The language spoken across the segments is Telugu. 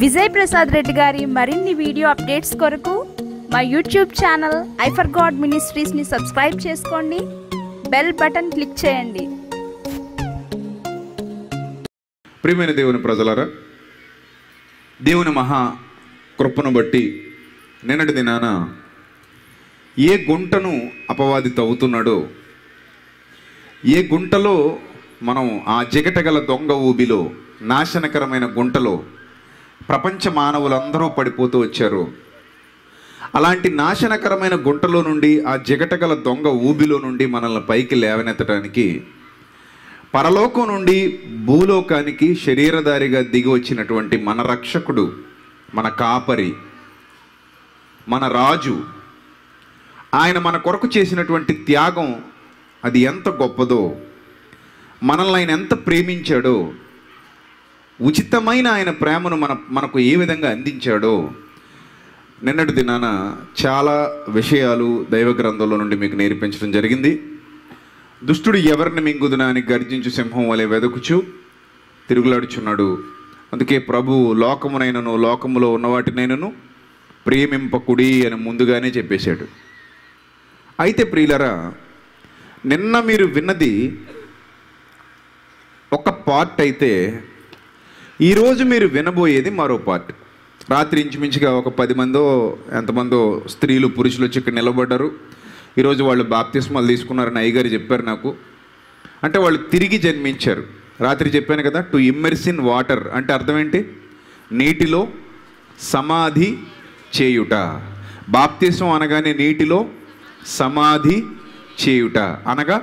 విజయ్ ప్రసాద్ రెడ్డి గారి మరిన్ని వీడియో అప్డేట్స్ కొరకు మా యూట్యూబ్ ఛానల్ ఐఫర్ గాడ్ మినిస్ట్రీస్ని సబ్స్క్రైబ్ చేసుకోండి బెల్ బటన్ క్లిక్ చేయండి ప్రియమైన దేవుని ప్రజలారా దేవుని మహా కృపను బట్టి నిన్నటి దినాన ఏ గుంటను అపవాది తవ్వుతున్నాడో ఏ గుంటలో మనం ఆ జిగటగల దొంగ ఊబిలో నాశనకరమైన గుంటలో ప్రపంచ మానవులందరూ పడిపోతూ వచ్చారు అలాంటి నాశనకరమైన గుంటలో నుండి ఆ జిగటగల దొంగ ఊబిలో నుండి మనల్ని పైకి లేవనెత్తడానికి పరలోకం నుండి భూలోకానికి శరీరధారిగా దిగి వచ్చినటువంటి మన రక్షకుడు మన కాపరి మన రాజు ఆయన మన కొరకు చేసినటువంటి త్యాగం అది ఎంత గొప్పదో మనల్ని ఆయన ఎంత ప్రేమించాడో ఉచితమైన ఆయన ప్రేమను మన మనకు ఏ విధంగా అందించాడో నిన్నటి దినాన చాలా విషయాలు దైవ గ్రంథంలో నుండి మీకు నేర్పించడం జరిగింది దుష్టుడు ఎవరిని మింగుదునా అని గర్జించు సింహం వలె వెదకుచు తిరుగులాడుచున్నాడు అందుకే ప్రభు లోకమునైనను లోకములో ఉన్న వాటినైనను ప్రేమింపకుడి అని ముందుగానే చెప్పేశాడు అయితే ప్రియులరా నిన్న మీరు విన్నది ఒక పార్ట్ అయితే ఈరోజు మీరు వినబోయేది మరో పార్ట్ రాత్రి ఇంచుమించుగా ఒక పది మందో ఎంతమందో స్త్రీలు పురుషులు వచ్చి ఇక్కడ నిలబడ్డారు ఈరోజు వాళ్ళు బాప్తిస్మాలు తీసుకున్నారని అయ్యగారు చెప్పారు నాకు అంటే వాళ్ళు తిరిగి జన్మించారు రాత్రి చెప్పాను కదా టు ఇమ్మర్స్ ఇన్ వాటర్ అంటే అర్థం ఏంటి నీటిలో సమాధి చేయుట బాప్తిస్మం అనగానే నీటిలో సమాధి చేయుట అనగా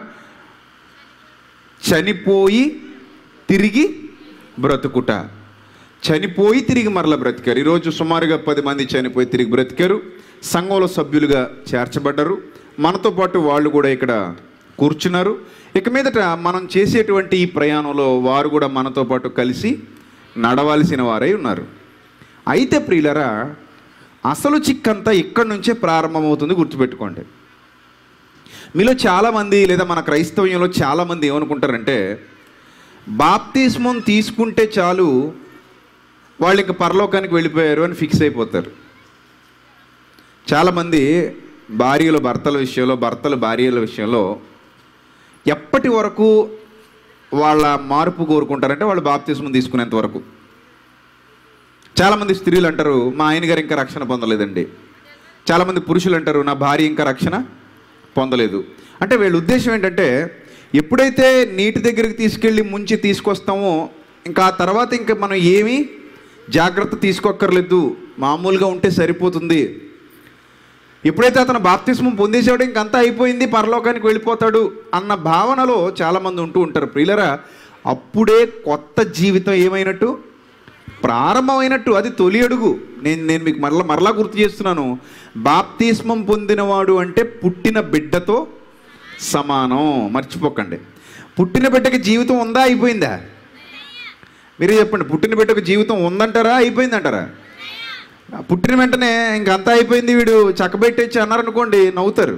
చనిపోయి తిరిగి బ్రతుకుట చనిపోయి తిరిగి మరల బ్రతికారు ఈరోజు సుమారుగా పది మంది చనిపోయి తిరిగి బ్రతికారు సంఘంలో సభ్యులుగా చేర్చబడ్డారు మనతో పాటు వాళ్ళు కూడా ఇక్కడ కూర్చున్నారు ఇక మీదట మనం చేసేటువంటి ఈ ప్రయాణంలో వారు కూడా మనతో పాటు కలిసి నడవాల్సిన వారై ఉన్నారు అయితే ప్రియులరా అసలు చిక్కంతా ఇక్కడి నుంచే ప్రారంభమవుతుంది గుర్తుపెట్టుకోండి మీలో చాలామంది లేదా మన క్రైస్తవ్యంలో చాలామంది ఏమనుకుంటారంటే బాప్తిస్మం తీసుకుంటే చాలు వాళ్ళు ఇంక పరలోకానికి వెళ్ళిపోయారు అని ఫిక్స్ అయిపోతారు చాలామంది భార్యలు భర్తల విషయంలో భర్తలు భార్యల విషయంలో ఎప్పటి వరకు వాళ్ళ మార్పు కోరుకుంటారంటే వాళ్ళు బాప్తిస్మం తీసుకునేంత వరకు చాలామంది స్త్రీలు అంటారు మా ఆయన గారు ఇంకా రక్షణ పొందలేదండి చాలామంది పురుషులు అంటారు నా భార్య ఇంకా రక్షణ పొందలేదు అంటే వీళ్ళ ఉద్దేశం ఏంటంటే ఎప్పుడైతే నీటి దగ్గరికి తీసుకెళ్ళి ముంచి తీసుకొస్తామో ఇంకా ఆ తర్వాత ఇంకా మనం ఏమీ జాగ్రత్త తీసుకోక్కర్లేదు మామూలుగా ఉంటే సరిపోతుంది ఎప్పుడైతే అతను బాప్తిస్మం పొందేసాడో ఇంకంతా అయిపోయింది పరలోకానికి వెళ్ళిపోతాడు అన్న భావనలో చాలామంది ఉంటూ ఉంటారు ప్రియులరా అప్పుడే కొత్త జీవితం ఏమైనట్టు ప్రారంభమైనట్టు అది తొలి అడుగు నేను నేను మీకు మరలా మరలా గుర్తు చేస్తున్నాను బాప్తిస్మం పొందినవాడు అంటే పుట్టిన బిడ్డతో సమానం మర్చిపోకండి పుట్టిన బిడ్డకి జీవితం ఉందా అయిపోయిందా మీరే చెప్పండి పుట్టిన బిడ్డకు జీవితం ఉందంటారా అయిపోయిందంటారా పుట్టిన వెంటనే ఇంకంతా అయిపోయింది వీడు చక్కబెట్టేచ్చి అన్నారనుకోండి నవ్వుతారు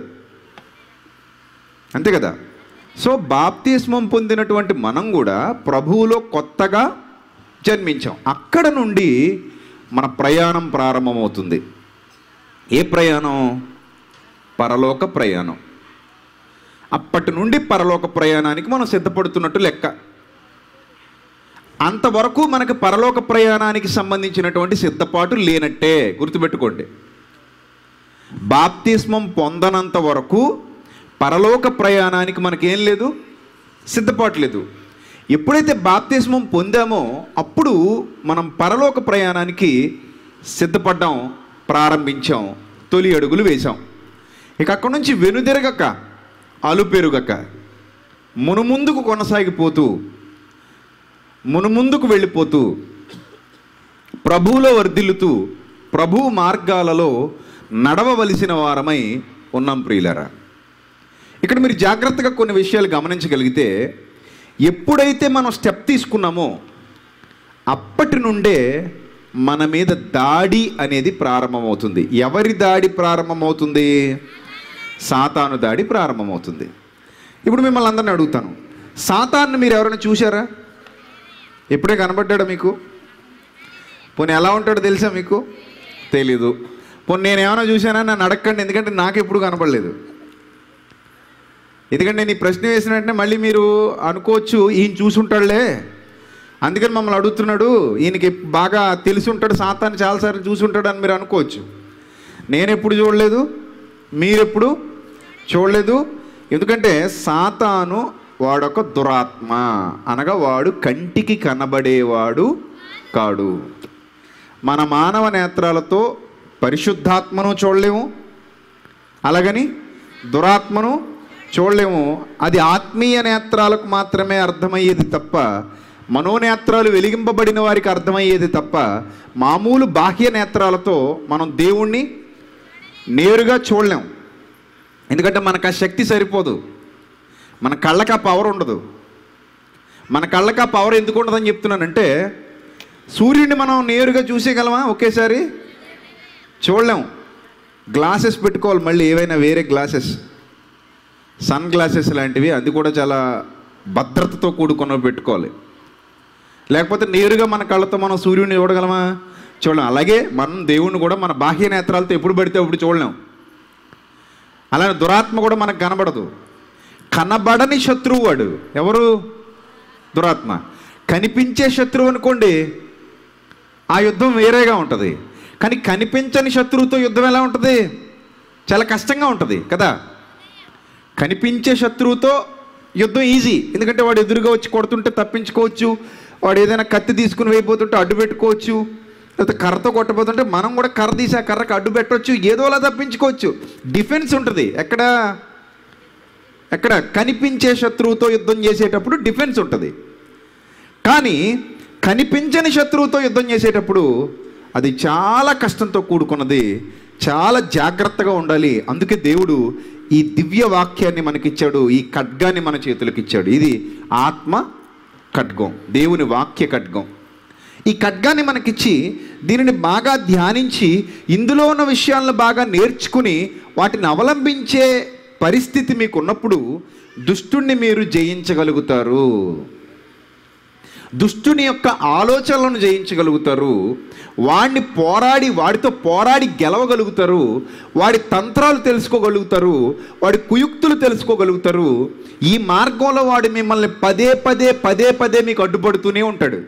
అంతే కదా సో బాప్తిస్మం పొందినటువంటి మనం కూడా ప్రభువులో కొత్తగా జన్మించాం అక్కడ నుండి మన ప్రయాణం ప్రారంభమవుతుంది ఏ ప్రయాణం పరలోక ప్రయాణం అప్పటి నుండి పరలోక ప్రయాణానికి మనం సిద్ధపడుతున్నట్టు లెక్క అంతవరకు మనకు పరలోక ప్రయాణానికి సంబంధించినటువంటి సిద్ధపాటు లేనట్టే గుర్తుపెట్టుకోండి బాప్తిస్మం పొందనంత వరకు పరలోక ప్రయాణానికి మనకేం లేదు సిద్ధపాటు లేదు ఎప్పుడైతే బాప్తిస్మం పొందామో అప్పుడు మనం పరలోక ప్రయాణానికి సిద్ధపడ్డాం ప్రారంభించాం తొలి అడుగులు వేశాం ఇక అక్కడి నుంచి వెనుదిరగక అలుపెరుగక మునుముందుకు కొనసాగిపోతూ మునుముందుకు వెళ్ళిపోతూ ప్రభువులో వర్ధిల్లుతూ ప్రభు మార్గాలలో నడవవలసిన వారమై ఉన్నాం ప్రియులరా ఇక్కడ మీరు జాగ్రత్తగా కొన్ని విషయాలు గమనించగలిగితే ఎప్పుడైతే మనం స్టెప్ తీసుకున్నామో అప్పటి నుండే మన మీద దాడి అనేది ప్రారంభమవుతుంది ఎవరి దాడి ప్రారంభమవుతుంది సాతాను దాడి ప్రారంభమవుతుంది ఇప్పుడు మిమ్మల్ని అందరిని అడుగుతాను సాతాన్ని మీరు ఎవరైనా చూశారా ఎప్పుడే కనబడ్డాడా మీకు పోనీ ఎలా ఉంటాడో తెలుసా మీకు తెలీదు పోనీ నేను ఏమైనా చూసానా నన్ను అడగండి ఎందుకంటే నాకు ఎప్పుడు కనపడలేదు ఎందుకంటే నేను ఈ ప్రశ్న వేసిన వెంటనే మళ్ళీ మీరు అనుకోవచ్చు ఈయన చూసుంటాడులే అందుకని మమ్మల్ని అడుగుతున్నాడు ఈయనకి బాగా తెలిసి ఉంటాడు సాతాన్ని చాలాసార్లు చూసుంటాడు అని మీరు అనుకోవచ్చు నేను ఎప్పుడు చూడలేదు మీరెప్పుడు చూడలేదు ఎందుకంటే సాతాను వాడొక దురాత్మ అనగా వాడు కంటికి కనబడేవాడు కాడు మన మానవ నేత్రాలతో పరిశుద్ధాత్మను చూడలేము అలాగని దురాత్మను చూడలేము అది ఆత్మీయ నేత్రాలకు మాత్రమే అర్థమయ్యేది తప్ప మనోనేత్రాలు వెలిగింపబడిన వారికి అర్థమయ్యేది తప్ప మామూలు బాహ్య నేత్రాలతో మనం దేవుణ్ణి నేరుగా చూడలేం ఎందుకంటే మనకు ఆ శక్తి సరిపోదు మన కళ్ళకి ఆ పవర్ ఉండదు మన కళ్ళకి ఆ పవర్ ఎందుకు ఉండదని చెప్తున్నానంటే సూర్యుడిని మనం నేరుగా చూసేయగలమా ఒకేసారి చూడలేం గ్లాసెస్ పెట్టుకోవాలి మళ్ళీ ఏవైనా వేరే గ్లాసెస్ సన్ గ్లాసెస్ లాంటివి అది కూడా చాలా భద్రతతో కూడుకున్నవి పెట్టుకోవాలి లేకపోతే నేరుగా మన కళ్ళతో మనం సూర్యుడిని చూడగలమా చూడలేం అలాగే మనం దేవుణ్ణి కూడా మన బాహ్య నేత్రాలతో ఎప్పుడు పడితే అప్పుడు చూడలేం అలానే దురాత్మ కూడా మనకు కనబడదు కనబడని శత్రువు వాడు ఎవరు దురాత్మ కనిపించే శత్రువు అనుకోండి ఆ యుద్ధం వేరేగా ఉంటుంది కానీ కనిపించని శత్రువుతో యుద్ధం ఎలా ఉంటుంది చాలా కష్టంగా ఉంటుంది కదా కనిపించే శత్రువుతో యుద్ధం ఈజీ ఎందుకంటే వాడు ఎదురుగా వచ్చి కొడుతుంటే తప్పించుకోవచ్చు వాడు ఏదైనా కత్తి తీసుకుని వేయిపోతుంటే అడ్డు పెట్టుకోవచ్చు లేకపోతే కర్రతో కొట్టబోతుంటే మనం కూడా కర్ర తీసి ఆ కర్రకు అడ్డు పెట్టవచ్చు ఏదోలా తప్పించుకోవచ్చు డిఫెన్స్ ఉంటుంది ఎక్కడ ఎక్కడ కనిపించే శత్రువుతో యుద్ధం చేసేటప్పుడు డిఫెన్స్ ఉంటుంది కానీ కనిపించని శత్రువుతో యుద్ధం చేసేటప్పుడు అది చాలా కష్టంతో కూడుకున్నది చాలా జాగ్రత్తగా ఉండాలి అందుకే దేవుడు ఈ దివ్య వాక్యాన్ని మనకిచ్చాడు ఈ ఖడ్గాన్ని మన చేతులకు ఇచ్చాడు ఇది ఆత్మ ఖడ్గం దేవుని వాక్య ఖడ్గం ఈ ఖడ్గాన్ని మనకిచ్చి దీనిని బాగా ధ్యానించి ఇందులో ఉన్న విషయాలను బాగా నేర్చుకుని వాటిని అవలంబించే పరిస్థితి మీకు ఉన్నప్పుడు దుష్టుణ్ణి మీరు జయించగలుగుతారు దుష్టుని యొక్క ఆలోచనలను జయించగలుగుతారు వాడిని పోరాడి వాడితో పోరాడి గెలవగలుగుతారు వాడి తంత్రాలు తెలుసుకోగలుగుతారు వాడి కుయుక్తులు తెలుసుకోగలుగుతారు ఈ మార్గంలో వాడు మిమ్మల్ని పదే పదే పదే పదే మీకు అడ్డుపడుతూనే ఉంటాడు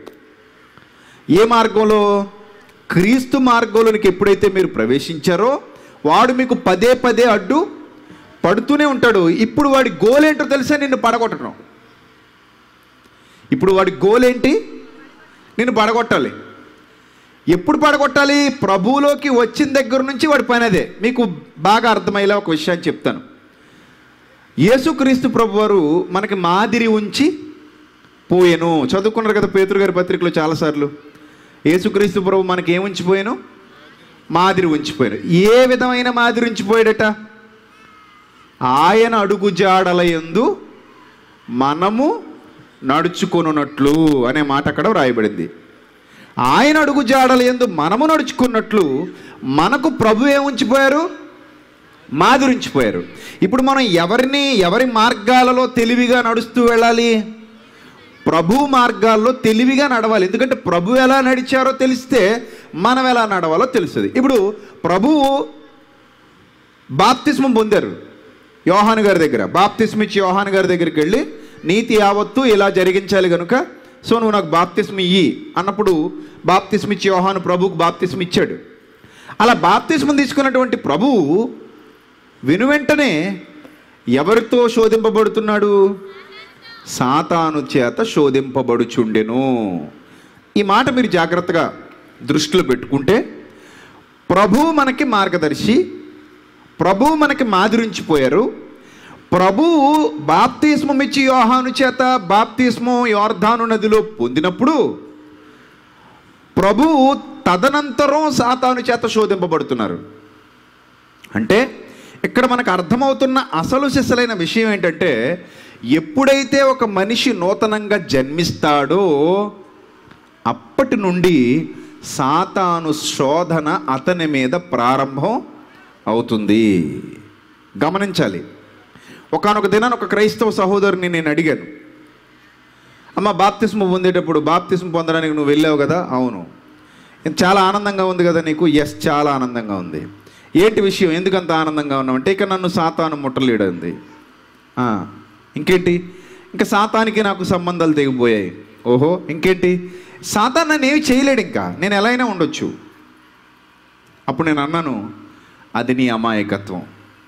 ఏ మార్గంలో క్రీస్తు మార్గంలోనికి ఎప్పుడైతే మీరు ప్రవేశించారో వాడు మీకు పదే పదే అడ్డు పడుతూనే ఉంటాడు ఇప్పుడు వాడి గోల్ ఏంటో తెలుసా నిన్ను పడగొట్టడం ఇప్పుడు వాడి గోల్ ఏంటి నిన్ను పడగొట్టాలి ఎప్పుడు పడగొట్టాలి ప్రభువులోకి వచ్చిన దగ్గర నుంచి వాడి పని అదే మీకు బాగా అర్థమయ్యేలా ఒక విషయాన్ని చెప్తాను యేసుక్రీస్తు ప్రభు వారు మనకి మాదిరి ఉంచి పోయాను చదువుకున్నారు కదా పేతురు గారి పత్రికలో చాలాసార్లు యేసుక్రీస్తు ప్రభు మనకి ఏం ఉంచిపోయాను మాదిరి ఉంచిపోయాను ఏ విధమైన మాదిరి ఉంచిపోయాడట ఆయన అడుగు జాడలయందు మనము నడుచుకొనున్నట్లు అనే మాట అక్కడ వ్రాయబడింది ఆయన అడుగు జాడలయందు మనము నడుచుకున్నట్లు మనకు ప్రభు ఏం ఉంచిపోయారు మాదిరి ఉంచిపోయారు ఇప్పుడు మనం ఎవరిని ఎవరి మార్గాలలో తెలివిగా నడుస్తూ వెళ్ళాలి ప్రభు మార్గాల్లో తెలివిగా నడవాలి ఎందుకంటే ప్రభు ఎలా నడిచారో తెలిస్తే మనం ఎలా నడవాలో తెలుస్తుంది ఇప్పుడు ప్రభువు బాప్తిస్మం పొందారు యోహాన్ గారి దగ్గర బాప్తిస్మ ఇచ్చి యోహాన్ గారి దగ్గరికి వెళ్ళి నీతి యావత్తు ఇలా జరిగించాలి కనుక సో నువ్వు నాకు బాప్తిస్మ ఇయ్యి అన్నప్పుడు బాప్తిస్మ ఇచ్చి యోహాను ప్రభువుకు బాప్తిస్మ ఇచ్చాడు అలా బాప్తిస్మం తీసుకున్నటువంటి ప్రభువు విను వెంటనే ఎవరితో శోధింపబడుతున్నాడు సాతాను చేత శోధింపబడుచుండెను ఈ మాట మీరు జాగ్రత్తగా దృష్టిలో పెట్టుకుంటే ప్రభువు మనకి మార్గదర్శి ప్రభువు మనకి మాదిరించిపోయారు ప్రభువు బాప్తిస్మం ఇచ్చి యోహాను చేత బాప్తిస్మం యోర్ధాను నదిలో పొందినప్పుడు ప్రభువు తదనంతరం సాతాను చేత శోధింపబడుతున్నారు అంటే ఇక్కడ మనకు అర్థమవుతున్న అసలు సిసలైన విషయం ఏంటంటే ఎప్పుడైతే ఒక మనిషి నూతనంగా జన్మిస్తాడో అప్పటి నుండి సాతాను శోధన అతని మీద ప్రారంభం అవుతుంది గమనించాలి ఒకనొక దినాన్ని ఒక క్రైస్తవ సహోదరుని నేను అడిగాను అమ్మ బాప్తిస్మ పొందేటప్పుడు బాప్తిస్మ పొందడానికి నువ్వు వెళ్ళావు కదా అవును చాలా ఆనందంగా ఉంది కదా నీకు ఎస్ చాలా ఆనందంగా ఉంది ఏంటి విషయం ఎందుకంత ఆనందంగా ఉన్నామంటే ఇక నన్ను సాతాను ముట్టలేడంది ఆ, ఇంకేంటి ఇంకా సాతానికి నాకు సంబంధాలు తెగిపోయాయి ఓహో ఇంకేంటి సాతాన్ నన్ను ఏమి చేయలేడు ఇంకా నేను ఎలా అయినా ఉండొచ్చు అప్పుడు నేను అన్నాను అది నీ అమాయకత్వం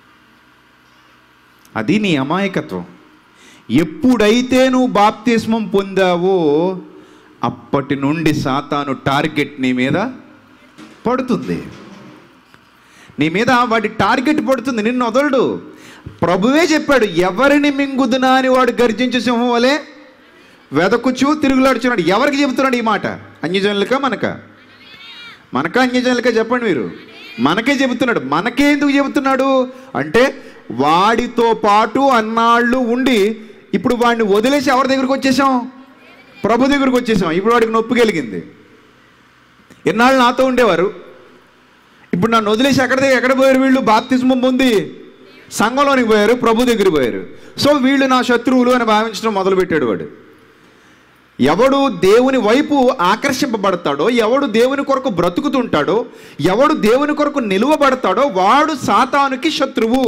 అది నీ అమాయకత్వం ఎప్పుడైతే నువ్వు బాప్తిస్మం పొందావో అప్పటి నుండి సాతాను టార్గెట్ నీ మీద పడుతుంది నీ మీద వాడి టార్గెట్ పడుతుంది నిన్ను వదలడు ప్రభువే చెప్పాడు ఎవరిని మింగుదునా అని వాడు గర్జించే సింహం వలె వెదకుచు తిరుగులాడుచున్నాడు ఎవరికి చెబుతున్నాడు ఈ మాట అన్యజనులకా మనక మనక అన్యజనులకా చెప్పండి మీరు మనకే చెబుతున్నాడు మనకే ఎందుకు చెబుతున్నాడు అంటే వాడితో పాటు అన్నాళ్ళు ఉండి ఇప్పుడు వాడిని వదిలేసి ఎవరి దగ్గరికి వచ్చేసాం ప్రభు దగ్గరికి వచ్చేసాం ఇప్పుడు వాడికి నొప్పి కలిగింది ఎన్నాళ్ళు నాతో ఉండేవారు ఇప్పుడు నన్ను వదిలేసి ఎక్కడ దగ్గర ఎక్కడ పోయారు వీళ్ళు బాప్తిస్మం పొంది సంఘంలోనికి పోయారు ప్రభు దగ్గరికి పోయారు సో వీళ్ళు నా శత్రువులు అని భావించడం మొదలుపెట్టాడు వాడు ఎవడు దేవుని వైపు ఆకర్షింపబడతాడో ఎవడు దేవుని కొరకు బ్రతుకుతుంటాడో ఎవడు దేవుని కొరకు నిలువబడతాడో వాడు సాతానుకి శత్రువు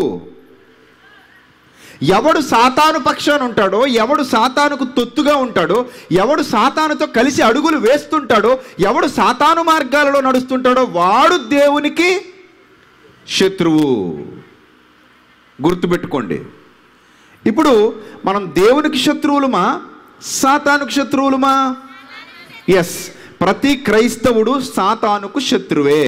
ఎవడు సాతాను పక్షాన ఉంటాడో ఎవడు సాతానుకు తొత్తుగా ఉంటాడో ఎవడు సాతానుతో కలిసి అడుగులు వేస్తుంటాడో ఎవడు సాతాను మార్గాలలో నడుస్తుంటాడో వాడు దేవునికి శత్రువు గుర్తుపెట్టుకోండి ఇప్పుడు మనం దేవునికి శత్రువులమా సాతానుకు శత్రువులమా ఎస్ ప్రతి క్రైస్తవుడు సాతానుకు శత్రువే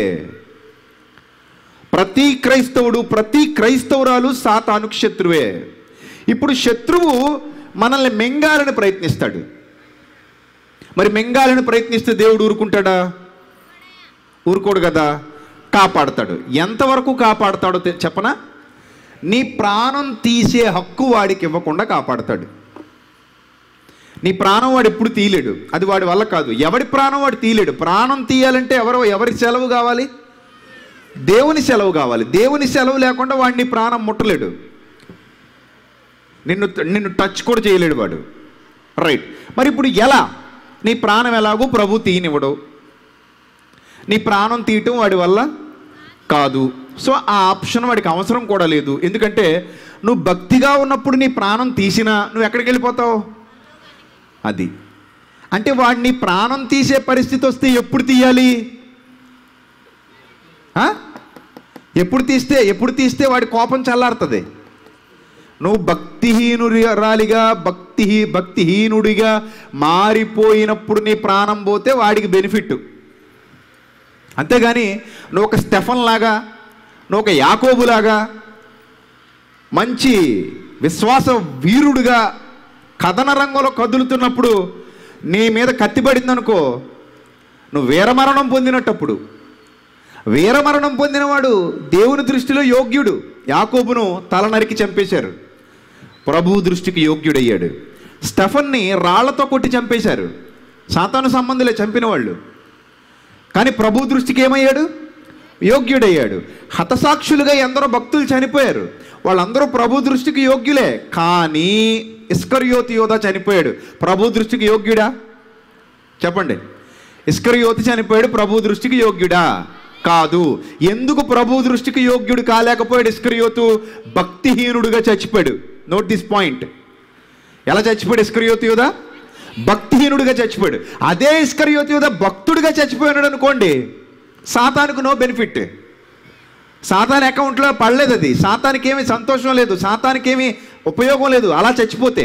ప్రతి క్రైస్తవుడు ప్రతి క్రైస్తవురాలు సాతానుకు శత్రువే ఇప్పుడు శత్రువు మనల్ని మెంగాలని ప్రయత్నిస్తాడు మరి మెంగాలని ప్రయత్నిస్తే దేవుడు ఊరుకుంటాడా ఊరుకోడు కదా కాపాడతాడు ఎంతవరకు కాపాడతాడో తె- చెప్పనా నీ ప్రాణం తీసే హక్కు వాడికి ఇవ్వకుండా కాపాడతాడు నీ ప్రాణం వాడు ఎప్పుడు తీయలేడు అది వాడి వల్ల కాదు ఎవడి ప్రాణం వాడు తీయలేడు ప్రాణం తీయాలంటే ఎవరో ఎవరి సెలవు కావాలి దేవుని సెలవు కావాలి దేవుని సెలవు లేకుండా వాడిని ప్రాణం ముట్టలేడు నిన్ను నిన్ను టచ్ కూడా చేయలేడు వాడు రైట్ మరి ఇప్పుడు ఎలా నీ ప్రాణం ఎలాగో ప్రభు తీయనివ్వడు నీ ప్రాణం తీయటం వాడి వల్ల కాదు సో ఆ ఆప్షన్ వాడికి అవసరం కూడా లేదు ఎందుకంటే నువ్వు భక్తిగా ఉన్నప్పుడు నీ ప్రాణం తీసినా నువ్వు ఎక్కడికి వెళ్ళిపోతావు అది అంటే వాడిని ప్రాణం తీసే పరిస్థితి వస్తే ఎప్పుడు తీయాలి ఆ? ఎప్పుడు తీస్తే ఎప్పుడు తీస్తే వాడి కోపం చల్లారుతుంది నువ్వు భక్తిహీనురాలిగా భక్తి భక్తిహీనుడిగా మారిపోయినప్పుడు నీ ప్రాణం పోతే వాడికి బెనిఫిట్ అంతేగాని నువ్వు ఒక స్టెఫన్ లాగా నువ్వు ఒక యాకోబులాగా మంచి విశ్వాస వీరుడుగా కథన రంగంలో కదులుతున్నప్పుడు నీ మీద కత్తి పడిందనుకో నువ్వు వీరమరణం పొందినట్టప్పుడు వీరమరణం పొందినవాడు దేవుని దృష్టిలో యోగ్యుడు యాకోబును తల నరికి చంపేశారు ప్రభు దృష్టికి యోగ్యుడయ్యాడు స్టెఫన్ని రాళ్లతో కొట్టి చంపేశారు సాతాను సంబంధులే చంపిన వాళ్ళు కానీ ప్రభు దృష్టికి ఏమయ్యాడు యోగ్యుడయ్యాడు హతసాక్షులుగా ఎందరో భక్తులు చనిపోయారు వాళ్ళందరూ ప్రభు దృష్టికి యోగ్యులే కానీ ఇస్కర్యోతి యోధ చనిపోయాడు ప్రభు దృష్టికి యోగ్యుడా చెప్పండి ఇస్కర్యోతి చనిపోయాడు ప్రభు దృష్టికి యోగ్యుడా కాదు ఎందుకు ప్రభు దృష్టికి యోగ్యుడు కాలేకపోయాడు ఇస్కర్యోతు భక్తిహీనుడుగా చచ్చిపోయాడు నోట్ దిస్ పాయింట్ ఎలా చచ్చిపోయాడు ఇస్కర్యోతి యోధ భక్తిహీనుడిగా చచ్చిపోయాడు అదే ఇస్కర్యోతి యోధ భక్తుడిగా చచ్చిపోయాడు అనుకోండి సాతానికి నో బెనిఫిట్ సాతాన్ అకౌంట్లో పడలేదు అది సాతానికి ఏమి సంతోషం లేదు సాతానికి ఏమి ఉపయోగం లేదు అలా చచ్చిపోతే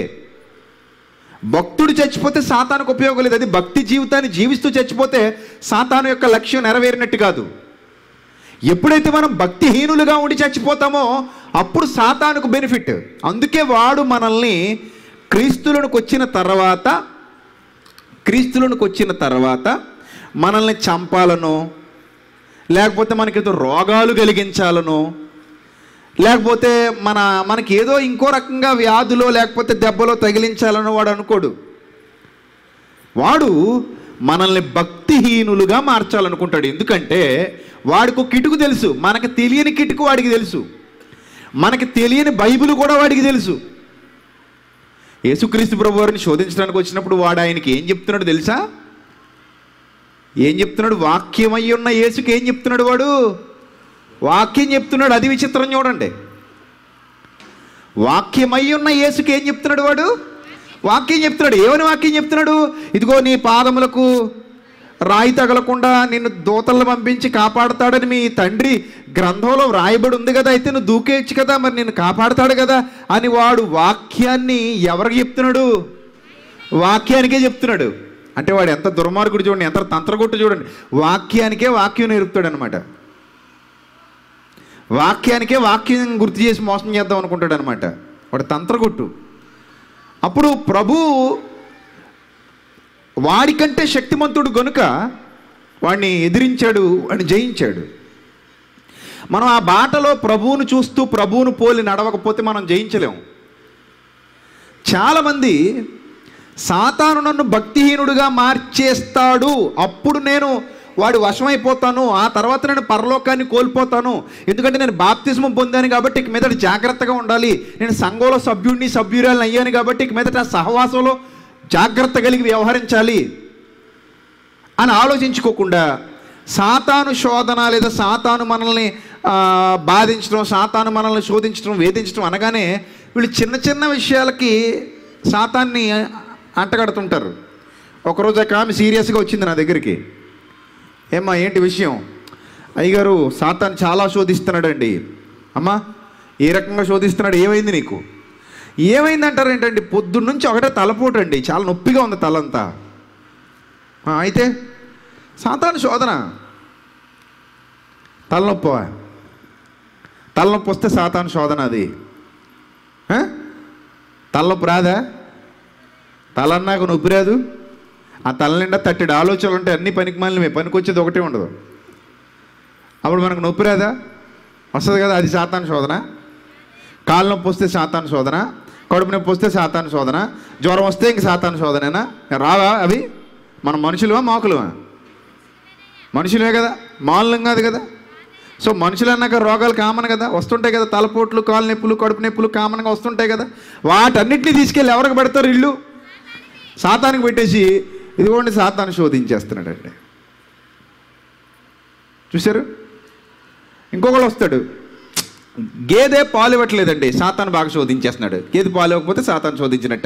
భక్తుడు చచ్చిపోతే సాతానికి ఉపయోగం లేదు అది భక్తి జీవితాన్ని జీవిస్తూ చచ్చిపోతే సాతాను యొక్క లక్ష్యం నెరవేరినట్టు కాదు ఎప్పుడైతే మనం భక్తిహీనులుగా ఉండి చచ్చిపోతామో అప్పుడు సాతానుకు బెనిఫిట్ అందుకే వాడు మనల్ని క్రీస్తులకు వచ్చిన తర్వాత క్రీస్తులకు వచ్చిన తర్వాత మనల్ని చంపాలనో లేకపోతే మనకేదో రోగాలు కలిగించాలనో లేకపోతే మన మనకి ఏదో ఇంకో రకంగా వ్యాధులో లేకపోతే దెబ్బలో తగిలించాలని వాడు అనుకోడు వాడు మనల్ని భక్తిహీనులుగా మార్చాలనుకుంటాడు ఎందుకంటే వాడికి ఒక కిటుకు తెలుసు మనకు తెలియని కిటుకు వాడికి తెలుసు మనకి తెలియని బైబిల్ కూడా వాడికి తెలుసు యేసుక్రీస్తు ప్రభు వారిని శోధించడానికి వచ్చినప్పుడు వాడు ఆయనకి ఏం చెప్తున్నాడు తెలుసా ఏం చెప్తున్నాడు వాక్యం అయి ఉన్న యేసుకి ఏం చెప్తున్నాడు వాడు వాక్యం చెప్తున్నాడు అది విచిత్రం చూడండి వాక్యమై ఉన్న యేసుకి ఏం చెప్తున్నాడు వాడు వాక్యం చెప్తున్నాడు ఏమని వాక్యం చెప్తున్నాడు ఇదిగో నీ పాదములకు రాయి తగలకుండా నిన్ను దూతలను పంపించి కాపాడుతాడని మీ తండ్రి గ్రంథంలో వ్రాయబడి ఉంది కదా అయితే నువ్వు దూకేయచ్చు కదా మరి నిన్ను కాపాడుతాడు కదా అని వాడు వాక్యాన్ని ఎవరికి చెప్తున్నాడు వాక్యానికే చెప్తున్నాడు అంటే వాడు ఎంత దుర్మార్గుడు చూడండి ఎంత తంత్రగుట్టు చూడండి వాక్యానికే వాక్యం నేర్పుతాడు అనమాట వాక్యానికే వాక్యం గుర్తు చేసి మోసం చేద్దాం అనుకుంటాడు అనమాట వాడు తంత్రగుట్టు అప్పుడు ప్రభు వాడికంటే శక్తిమంతుడు గనుక వాడిని ఎదిరించాడు వాడిని జయించాడు మనం ఆ బాటలో ప్రభువును చూస్తూ ప్రభువును పోలి నడవకపోతే మనం జయించలేము చాలామంది సాతాను నన్ను భక్తిహీనుడిగా మార్చేస్తాడు అప్పుడు నేను వాడు వశమైపోతాను ఆ తర్వాత నేను పరలోకాన్ని కోల్పోతాను ఎందుకంటే నేను బాప్తిజమం పొందాను కాబట్టి ఇక మీదట జాగ్రత్తగా ఉండాలి నేను సంఘంలో సభ్యుడిని సభ్యురాలని అయ్యాను కాబట్టి ఇక మీదట సహవాసంలో జాగ్రత్త కలిగి వ్యవహరించాలి అని ఆలోచించుకోకుండా సాతాను శోధన లేదా సాతాను మనల్ని ఆ, బాధించడం సాతాను మనల్ని శోధించడం వేధించడం అనగానే వీళ్ళు చిన్న చిన్న విషయాలకి సాతాన్ని అంటగడుతుంటారు ఒకరోజు ఒక ఆమె సీరియస్గా వచ్చింది నా దగ్గరికి ఏమ్మా ఏంటి విషయం అయ్యగారు సాతాన్ని చాలా శోధిస్తున్నాడండి అమ్మా ఏ రకంగా శోధిస్తున్నాడు ఏమైంది నీకు ఏమైంది అంటారు ఏంటండి పొద్దున్నుంచి ఒకటే తలపోటు అండి చాలా నొప్పిగా ఉంది తలంతా ఆ, అయితే సాతాను శోధన తలనొప్ప తలనొప్పి వస్తే సాతాను శోధన అది ఆ? తలనొప్పి రాదా తలన్నాక నొప్పి రాదు ఆ తల నిండా తట్టెడు ఆలోచనలు ఉంటే అన్ని పనికి మళ్ళీ పనికి వచ్చేది ఒకటే ఉండదు అప్పుడు మనకు నొప్పి రాదా వస్తుంది కదా అది సాతాను శోధన కాలు నొప్పి వస్తే సాతాను శోధన కడుపు నొప్పి వస్తే సాతాను శోధన జ్వరం వస్తే ఇంక సాతాను శోధనేనా రావా అవి మనం మనుషులవా మాకులవా మనుషులే కదా మానులం కాదు కదా సో మనుషులు అన్నాక రోగాలు కామన్ కదా వస్తుంటాయి కదా తలపోట్లు కాలు నొప్పులు కడుపు నొప్పులు కామన్గా వస్తుంటాయి కదా వాటన్నిటిని తీసుకెళ్ళి ఎవరికి పెడతారు ఇల్లు సాతానికి పెట్టేసి ఇదిగోండి సాతాను శోధించేస్తున్నాడండి చూశారు ఇంకొకళ్ళు వస్తాడు గేదె పాలు ఇవ్వట్లేదండి సాతాను బాగా శోధించేస్తున్నాడు గేదె పాలు ఇవ్వకపోతే సాతాను శోధించినట్ట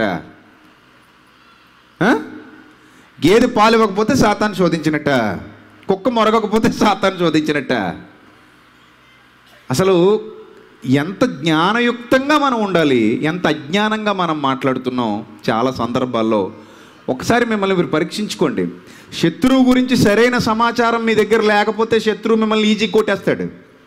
ఆ? గేదె పాలు ఇవ్వకపోతే సాతాను శోధించినట్ట కుక్క మొరగకపోతే సాతాను శోధించినట్ట అసలు ఎంత జ్ఞానయుక్తంగా మనం ఉండాలి ఎంత అజ్ఞానంగా మనం మాట్లాడుతున్నాం చాలా సందర్భాల్లో ఒకసారి మిమ్మల్ని మీరు పరీక్షించుకోండి శత్రువు గురించి సరైన సమాచారం మీ దగ్గర లేకపోతే శత్రువు మిమ్మల్ని ఈజీ కొట్టేస్తాడు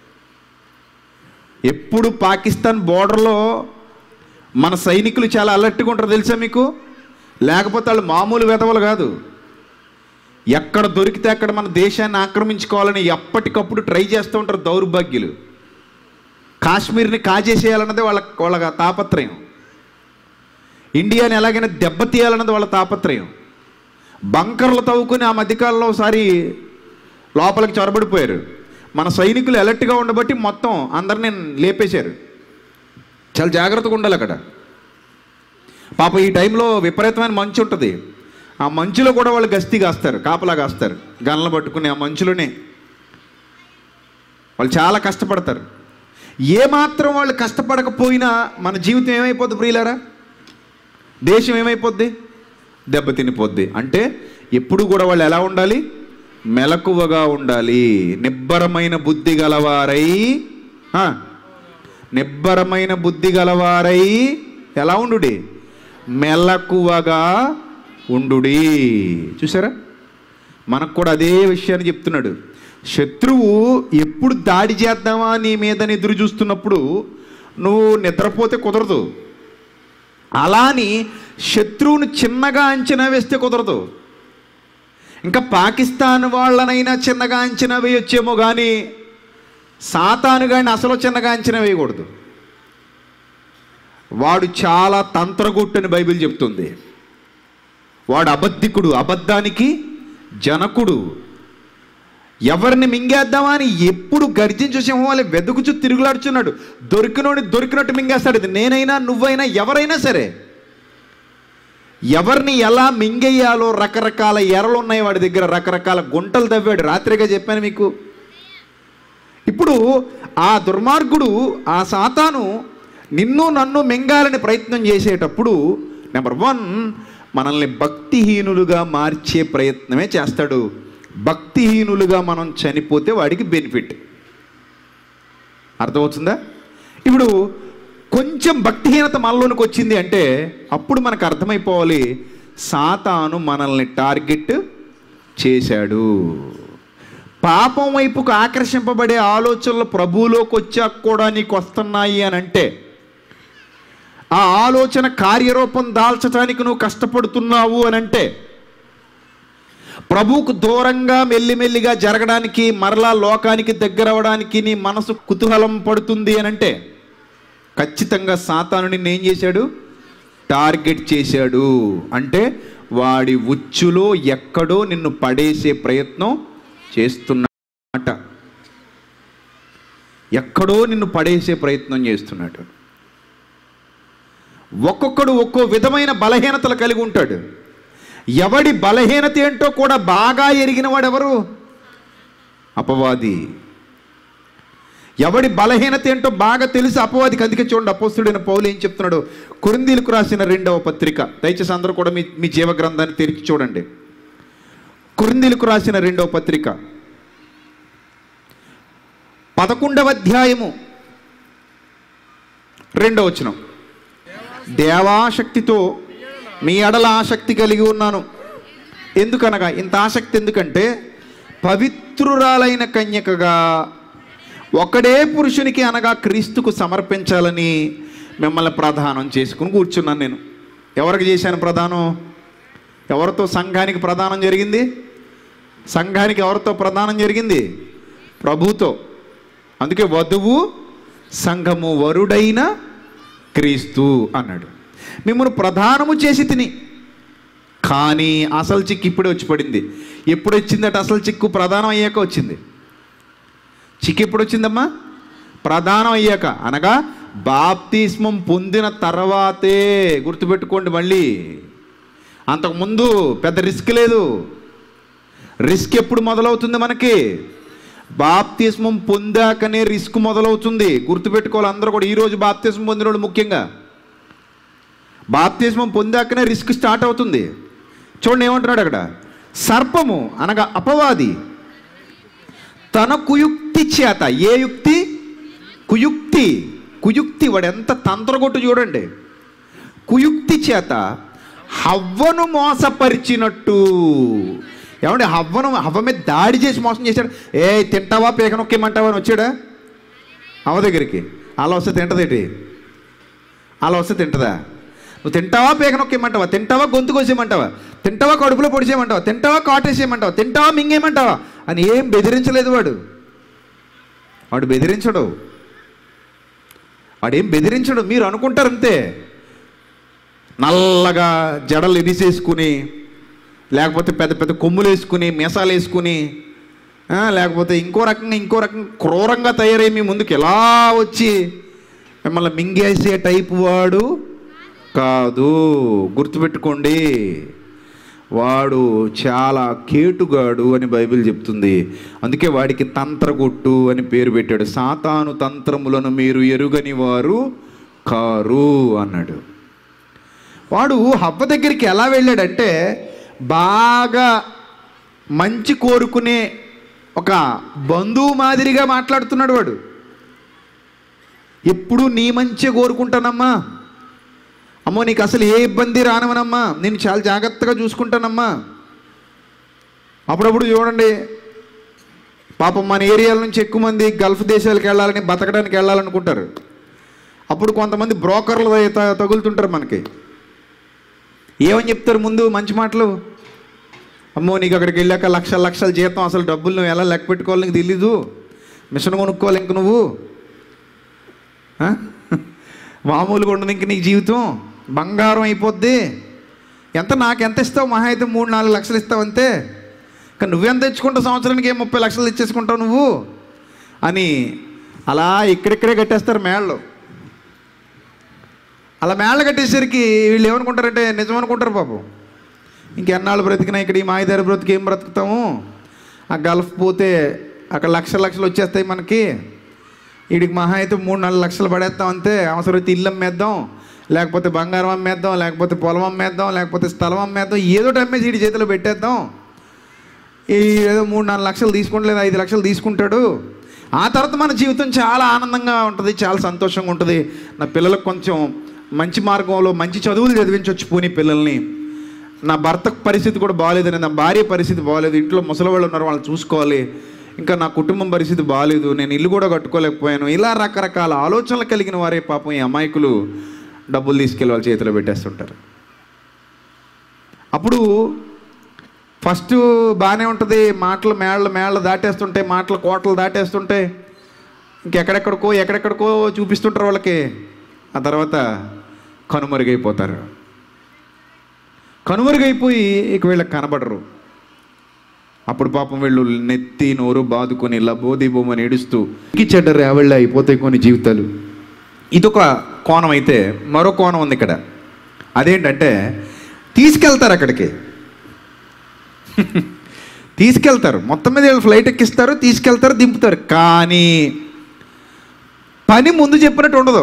ఎప్పుడు పాకిస్తాన్ బోర్డర్లో మన సైనికులు చాలా అలర్ట్గా ఉంటారు తెలుసా మీకు లేకపోతే వాళ్ళు మామూలు వెధవలు కాదు ఎక్కడ దొరికితే అక్కడ మన దేశాన్ని ఆక్రమించుకోవాలని ఎప్పటికప్పుడు ట్రై చేస్తూ ఉంటారు దౌర్భాగ్యులు కాశ్మీర్ని కాజేసేయాలన్నది వాళ్ళ వాళ్ళ తాపత్రయం ఇండియాని ఎలాగైనా దెబ్బతీయాలన్నది వాళ్ళ తాపత్రయం బంకర్లు తవ్వుకుని ఆ మధ్యకాలంలో ఒకసారి లోపలికి చొరబడిపోయారు మన సైనికులు అలర్ట్గా ఉండబట్టి మొత్తం అందరిని లేపేశారు చాలా జాగ్రత్తగా ఉండాలి అక్కడ పాప ఈ టైంలో విపరీతమైన మంచు ఉంటుంది ఆ మంచులో కూడా వాళ్ళు గస్తీ కాస్తారు కాపలా కాస్తారు గన్లు పట్టుకుని ఆ మంచులోనే వాళ్ళు చాలా కష్టపడతారు ఏమాత్రం వాళ్ళు కష్టపడకపోయినా మన జీవితం ఏమైపోద్ది ప్రియులారా దేశం ఏమైపోద్ది దెబ్బతినిపోద్ది అంటే ఎప్పుడు కూడా వాళ్ళు ఎలా ఉండాలి మెలకువగా ఉండాలి నిబ్బరమైన బుద్ధి గలవారై ఆ, నిబ్బరమైన బుద్ధి గలవారై ఎలా ఉండుడి మెలకువగా ఉండుడి చూసారా మనకు కూడా అదే విషయాన్ని చెప్తున్నాడు శత్రువు ఎప్పుడు దాడి చేద్దామా నీ మీద ఎదురు చూస్తున్నప్పుడు నువ్వు నిద్రపోతే కుదరదు అలా అని శత్రువును చిన్నగా అంచనా వేస్తే కుదరదు ఇంకా పాకిస్తాన్ వాళ్ళనైనా చిన్నగా అంచనా వేయొచ్చేమో కానీ సాతాను కానీ అసలు చిన్నగా అంచనా వేయకూడదు వాడు చాలా తంత్రగుట్టని బైబిల్ చెప్తుంది వాడు అబద్ధికుడు అబద్ధానికి జనకుడు ఎవరిని మింగేద్దామా అని ఎప్పుడు గర్జించు సింహం వల్ల వెతుకుచు తిరుగులాడుచున్నాడు దొరికినోడి దొరికినట్టు మింగేస్తాడు ఇది నేనైనా నువ్వైనా ఎవరైనా సరే ఎవరిని ఎలా మింగేయాలో రకరకాల ఎరలు ఉన్నాయి వాడి దగ్గర రకరకాల గుంటలు తవ్వాడు రాత్రిగా చెప్పాను మీకు ఇప్పుడు ఆ దుర్మార్గుడు ఆ సాతాను నిన్ను నన్ను మింగాలని ప్రయత్నం చేసేటప్పుడు నెంబర్ వన్ మనల్ని భక్తిహీనులుగా మార్చే ప్రయత్నమే చేస్తాడు భక్తిహీనులుగా మనం చనిపోతే వాడికి బెనిఫిట్ అర్థమవుతుందా ఇప్పుడు కొంచెం భక్తిహీనత మనలోనికి వచ్చింది అంటే అప్పుడు మనకు అర్థమైపోవాలి సాతాను మనల్ని టార్గెట్ చేశాడు పాపం వైపుకు ఆకర్షింపబడే ఆలోచనలు ప్రభువులోకి వచ్చాక కూడా నీకు వస్తున్నాయి అని అంటే ఆ ఆలోచన కార్యరూపం దాల్చడానికి నువ్వు కష్టపడుతున్నావు అని అంటే ప్రభువుకు దూరంగా మెల్లిమెల్లిగా జరగడానికి మరలా లోకానికి దగ్గర అవడానికి నీ మనసు కుతూహలం పడుతుంది అని అంటే ఖచ్చితంగా సాతాను నిన్ను ఏం చేశాడు టార్గెట్ చేశాడు అంటే వాడి ఉచ్చులో ఎక్కడో నిన్ను పడేసే ప్రయత్నం చేస్తున్నమాట ఎక్కడో నిన్ను పడేసే ప్రయత్నం చేస్తున్నాడు ఒక్కొక్కడు ఒక్కో విధమైన బలహీనతలు కలిగి ఉంటాడు ఎవడి బలహీనత ఏంటో కూడా బాగా ఎరిగిన వాడెవరు అపవాది ఎవడి బలహీనత ఏంటో బాగా తెలిసి అపవాదికి అందుకే చూడండి అపోస్తుడైన పౌలు ఏం చెప్తున్నాడు కురిందీలకు రాసిన రెండవ పత్రిక దయచేసి అందరూ కూడా మీ మీ జీవ గ్రంథాన్ని తెరిచి చూడండి కురిందీలకు రాసిన రెండవ పత్రిక పదకొండవ అధ్యాయము రెండవ వచనం దేవాశక్తితో మీ ఎడల ఆసక్తి కలిగి ఉన్నాను ఎందుకనగా ఇంత ఆసక్తి ఎందుకంటే పవిత్రురాలైన కన్యకగా ఒకడే పురుషునికి అనగా క్రీస్తుకు సమర్పించాలని మిమ్మల్ని ప్రదానం చేసుకుని కూర్చున్నాను నేను ఎవరికి చేశాను ప్రదానం ఎవరితో సంఘానికి ప్రదానం జరిగింది సంఘానికి ఎవరితో ప్రదానం జరిగింది ప్రభుతో అందుకే వధువు సంఘము వరుడైన క్రీస్తు అన్నాడు మిమ్మల్ని ప్రధానము చేసి తిని కానీ అసలు చిక్కు ఇప్పుడే వచ్చి పడింది ఎప్పుడు వచ్చిందట అసలు చిక్కు ప్రధానం అయ్యాక వచ్చింది చిక్కు ఎప్పుడు వచ్చిందమ్మా ప్రధానం అయ్యాక అనగా బాప్తిస్మం పొందిన తర్వాతే గుర్తుపెట్టుకోండి మళ్ళీ అంతకుముందు పెద్ద రిస్క్ లేదు రిస్క్ ఎప్పుడు మొదలవుతుంది మనకి బాప్తిస్మం పొందాకనే రిస్క్ మొదలవుతుంది గుర్తుపెట్టుకోవాలి అందరూ కూడా ఈరోజు బాప్తిస్మం పొందిన వాళ్ళు ముఖ్యంగా బాప్తిస్మం పొందాకనే రిస్క్ స్టార్ట్ అవుతుంది చూడండి ఏమంటున్నాడు అక్కడ సర్పము అనగా అపవాది తన కుయుక్తి చేత ఏ యుక్తి కుయుక్తి కుయుక్తి వాడు ఎంత తంత్రగొట్టు చూడండి కుయుక్తి చేత హవ్వను మోసపరిచినట్టు ఏమంటే హవ్వను హవ్వ మీద దాడి చేసి మోసం చేశాడు ఏ తింటావా పీక నొక్కేమంటావా అని వచ్చాడా అవ్వ దగ్గరికి అలా వస్తే తింటదేటి అలా వస్తే తింటదా నువ్వు తింటావా పీక నొక్కేమంటావా తింటావా గొంతు కోసేయమంటావా తింటావా కడుపులో పొడిచేయమంటావా తింటావా కాటేసేయమంటావా తింటావా మింగేయమంటావా అని ఏం బెదిరించలేదు వాడు వాడు బెదిరించడు వాడేం బెదిరించడు మీరు అనుకుంటారు అంతే నల్లగా జడలు ఇరిసేసుకుని లేకపోతే పెద్ద పెద్ద కొమ్ములు వేసుకుని మీసాలు వేసుకుని ఆ, లేకపోతే ఇంకో రకంగా ఇంకో రకంగా క్రూరంగా తయారై మీ ముందుకు ఎలా వచ్చి మిమ్మల్ని మింగేసే టైపు వాడు కాదు గుర్తుపెట్టుకోండి వాడు చాలా కేటుగాడు అని బైబిల్ చెప్తుంది అందుకే వాడికి తంత్రగొట్టు అని పేరు పెట్టాడు సాతాను తంత్రములను మీరు ఎరుగని వారు కారు అన్నాడు వాడు హవ్వ దగ్గరికి ఎలా వెళ్ళాడంటే బాగా మంచి కోరుకునే ఒక బంధువు మాదిరిగా మాట్లాడుతున్నాడు వాడు ఎప్పుడు నీ మంచి కోరుకుంటానమ్మా అమ్మో నీకు అసలు ఏ ఇబ్బంది రానవనమ్మా నేను చాలా జాగ్రత్తగా చూసుకుంటానమ్మా అప్పుడప్పుడు చూడండి పాపం మన ఏరియాల నుంచి ఎక్కువ మంది గల్ఫ్ దేశాలకు వెళ్ళాలని బతకడానికి వెళ్ళాలనుకుంటారు అప్పుడు కొంతమంది బ్రోకర్లు త- తగులుతుంటారు మనకి ఏమని చెప్తారు ముందు మంచి మాటలు అమ్మో నీకు అక్కడికి వెళ్ళాక లక్షల లక్షల జీతం అసలు డబ్బులు నువ్వు ఎలా లెక్క పెట్టుకోవాలి నీకు తెలీదు మిషన్ కొనుక్కోవాలి ఇంక నువ్వు ఆ? మామూలుగా ఉండదు ఇంక నీకు జీవితం బంగారం అయిపోద్ది ఎంత నాకు ఎంత ఇస్తావు మహా అయితే మూడు నాలుగు లక్షలు ఇస్తావు అంతే కానీ నువ్వెంత తెచ్చుకుంటావు సంవత్సరానికి ఏం ముప్పై లక్షలు ఇచ్చేసుకుంటావు నువ్వు అని అలా ఇక్కడిక్కడే కట్టేస్తారు మేళ్ళు అలా మేళ్ళ కట్టేసరికి వీళ్ళు ఏమనుకుంటారంటే నిజం అనుకుంటారు పాపం ఇంకెన్నాళ్ళు బ్రతికినా ఇక్కడ ఈ మాయదారి బ్రతికి ఏం బ్రతుకుతాము ఆ గల్ఫ్ పోతే అక్కడ లక్షల లక్షలు వచ్చేస్తాయి మనకి వీడికి మహా అయితే మూడు నాలుగు లక్షలు పడేస్తాం అంతే అవసరమైతే ఇల్లు అమ్మేద్దాం లేకపోతే బంగారం అమ్మేద్దాం లేకపోతే పొలం అమ్మేద్దాం లేకపోతే స్థలం అమ్మేద్దాం ఏదో ఒకటి అమ్మేసి వీడి చేతిలో పెట్టేద్దాం ఈ ఏదో మూడు నాలుగు లక్షలు తీసుకుంటలేదు ఐదు లక్షలు తీసుకుంటాడు ఆ తర్వాత మన జీవితం చాలా ఆనందంగా ఉంటుంది చాలా సంతోషంగా ఉంటుంది నా పిల్లలకు కొంచెం మంచి మార్గంలో మంచి చదువులు చదివించవచ్చు పోనీ పిల్లల్ని నా భర్త పరిస్థితి కూడా బాగాలేదని నా భార్య పరిస్థితి బాగాలేదు ఇంట్లో ముసలి వాళ్ళు ఉన్నారు వాళ్ళని చూసుకోవాలి ఇంకా నా కుటుంబం పరిస్థితి బాగాలేదు నేను ఇల్లు కూడా కట్టుకోలేకపోయాను ఇలా రకరకాల ఆలోచనలు కలిగిన వారే పాపం ఈ అమాయకులు డబ్బులు తీసుకెళ్ళి వాళ్ళ చేతిలో పెట్టేస్తుంటారు అప్పుడు ఫస్ట్ బాగానే ఉంటుంది మాటలు మేళ్ళ మేళ్ళ దాటేస్తుంటే మాటలు కోటలు దాటేస్తుంటే ఇంకెక్కడెక్కడికో ఎక్కడెక్కడికో చూపిస్తుంటారు వాళ్ళకి ఆ తర్వాత కనుమరుగైపోతారు కనుమరుగైపోయి ఇక వీళ్ళకి కనబడరు అప్పుడు పాపం వీళ్ళు నెత్తి నోరు బాదుకొని లబోదిబోమని ఏడుస్తూ ఈ చెడ్డ రేవళ్ళ అయిపోతాయి కొన్ని జీవితాలు ఇదొక కోణం అయితే మరో కోణం ఉంది ఇక్కడ అదేంటంటే తీసుకెళ్తారు అక్కడికి తీసుకెళ్తారు మొత్తం మీద వీళ్ళు ఫ్లైట్ ఎక్కిస్తారు తీసుకెళ్తారు దింపుతారు కానీ పని ముందు చెప్పినట్టు ఉండదు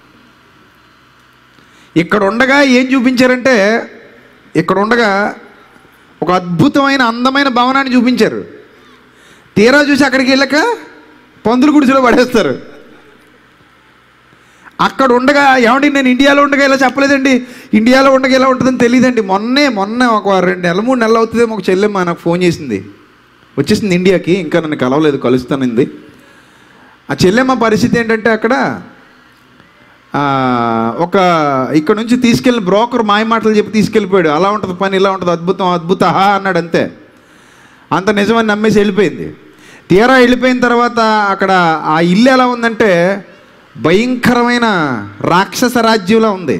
ఇక్కడ ఉండగా ఏం చూపించారంటే ఇక్కడ ఉండగా ఒక అద్భుతమైన అందమైన భవనాన్ని చూపించారు తీరా చూసి అక్కడికి వెళ్ళాక పందులు గుడిసెలో పడేస్తారు అక్కడ ఉండగా ఏమండి నేను ఇండియాలో ఉండగా ఇలా చెప్పలేదండి ఇండియాలో ఉండగా ఇలా ఉంటుందని తెలియదండి మొన్నే మొన్న ఒక రెండు నెలలు మూడు నెలలు అవుతుందేమో ఒక చెల్లెమ్మ నాకు ఫోన్ చేసింది వచ్చేసింది ఇండియాకి ఇంకా నన్ను కలవలేదు కలుస్తానంది ఆ చెల్లెమ్మ పరిస్థితి ఏంటంటే అక్కడ ఆ, ఒక ఇక్కడ నుంచి తీసుకెళ్ళిన బ్రోకర్ మాయ మాటలు చెప్పి తీసుకెళ్ళిపోయాడు అలా ఉంటుంది పని ఇలా ఉంటుంది అద్భుతం అద్భుత హా అన్నాడు అంతే అంత నిజమని నమ్మేసి వెళ్ళిపోయింది తీరా వెళ్ళిపోయిన తర్వాత అక్కడ ఆ ఇల్లు ఎలా ఉందంటే భయంకరమైన రాక్షస రాజ్యంలో ఉంది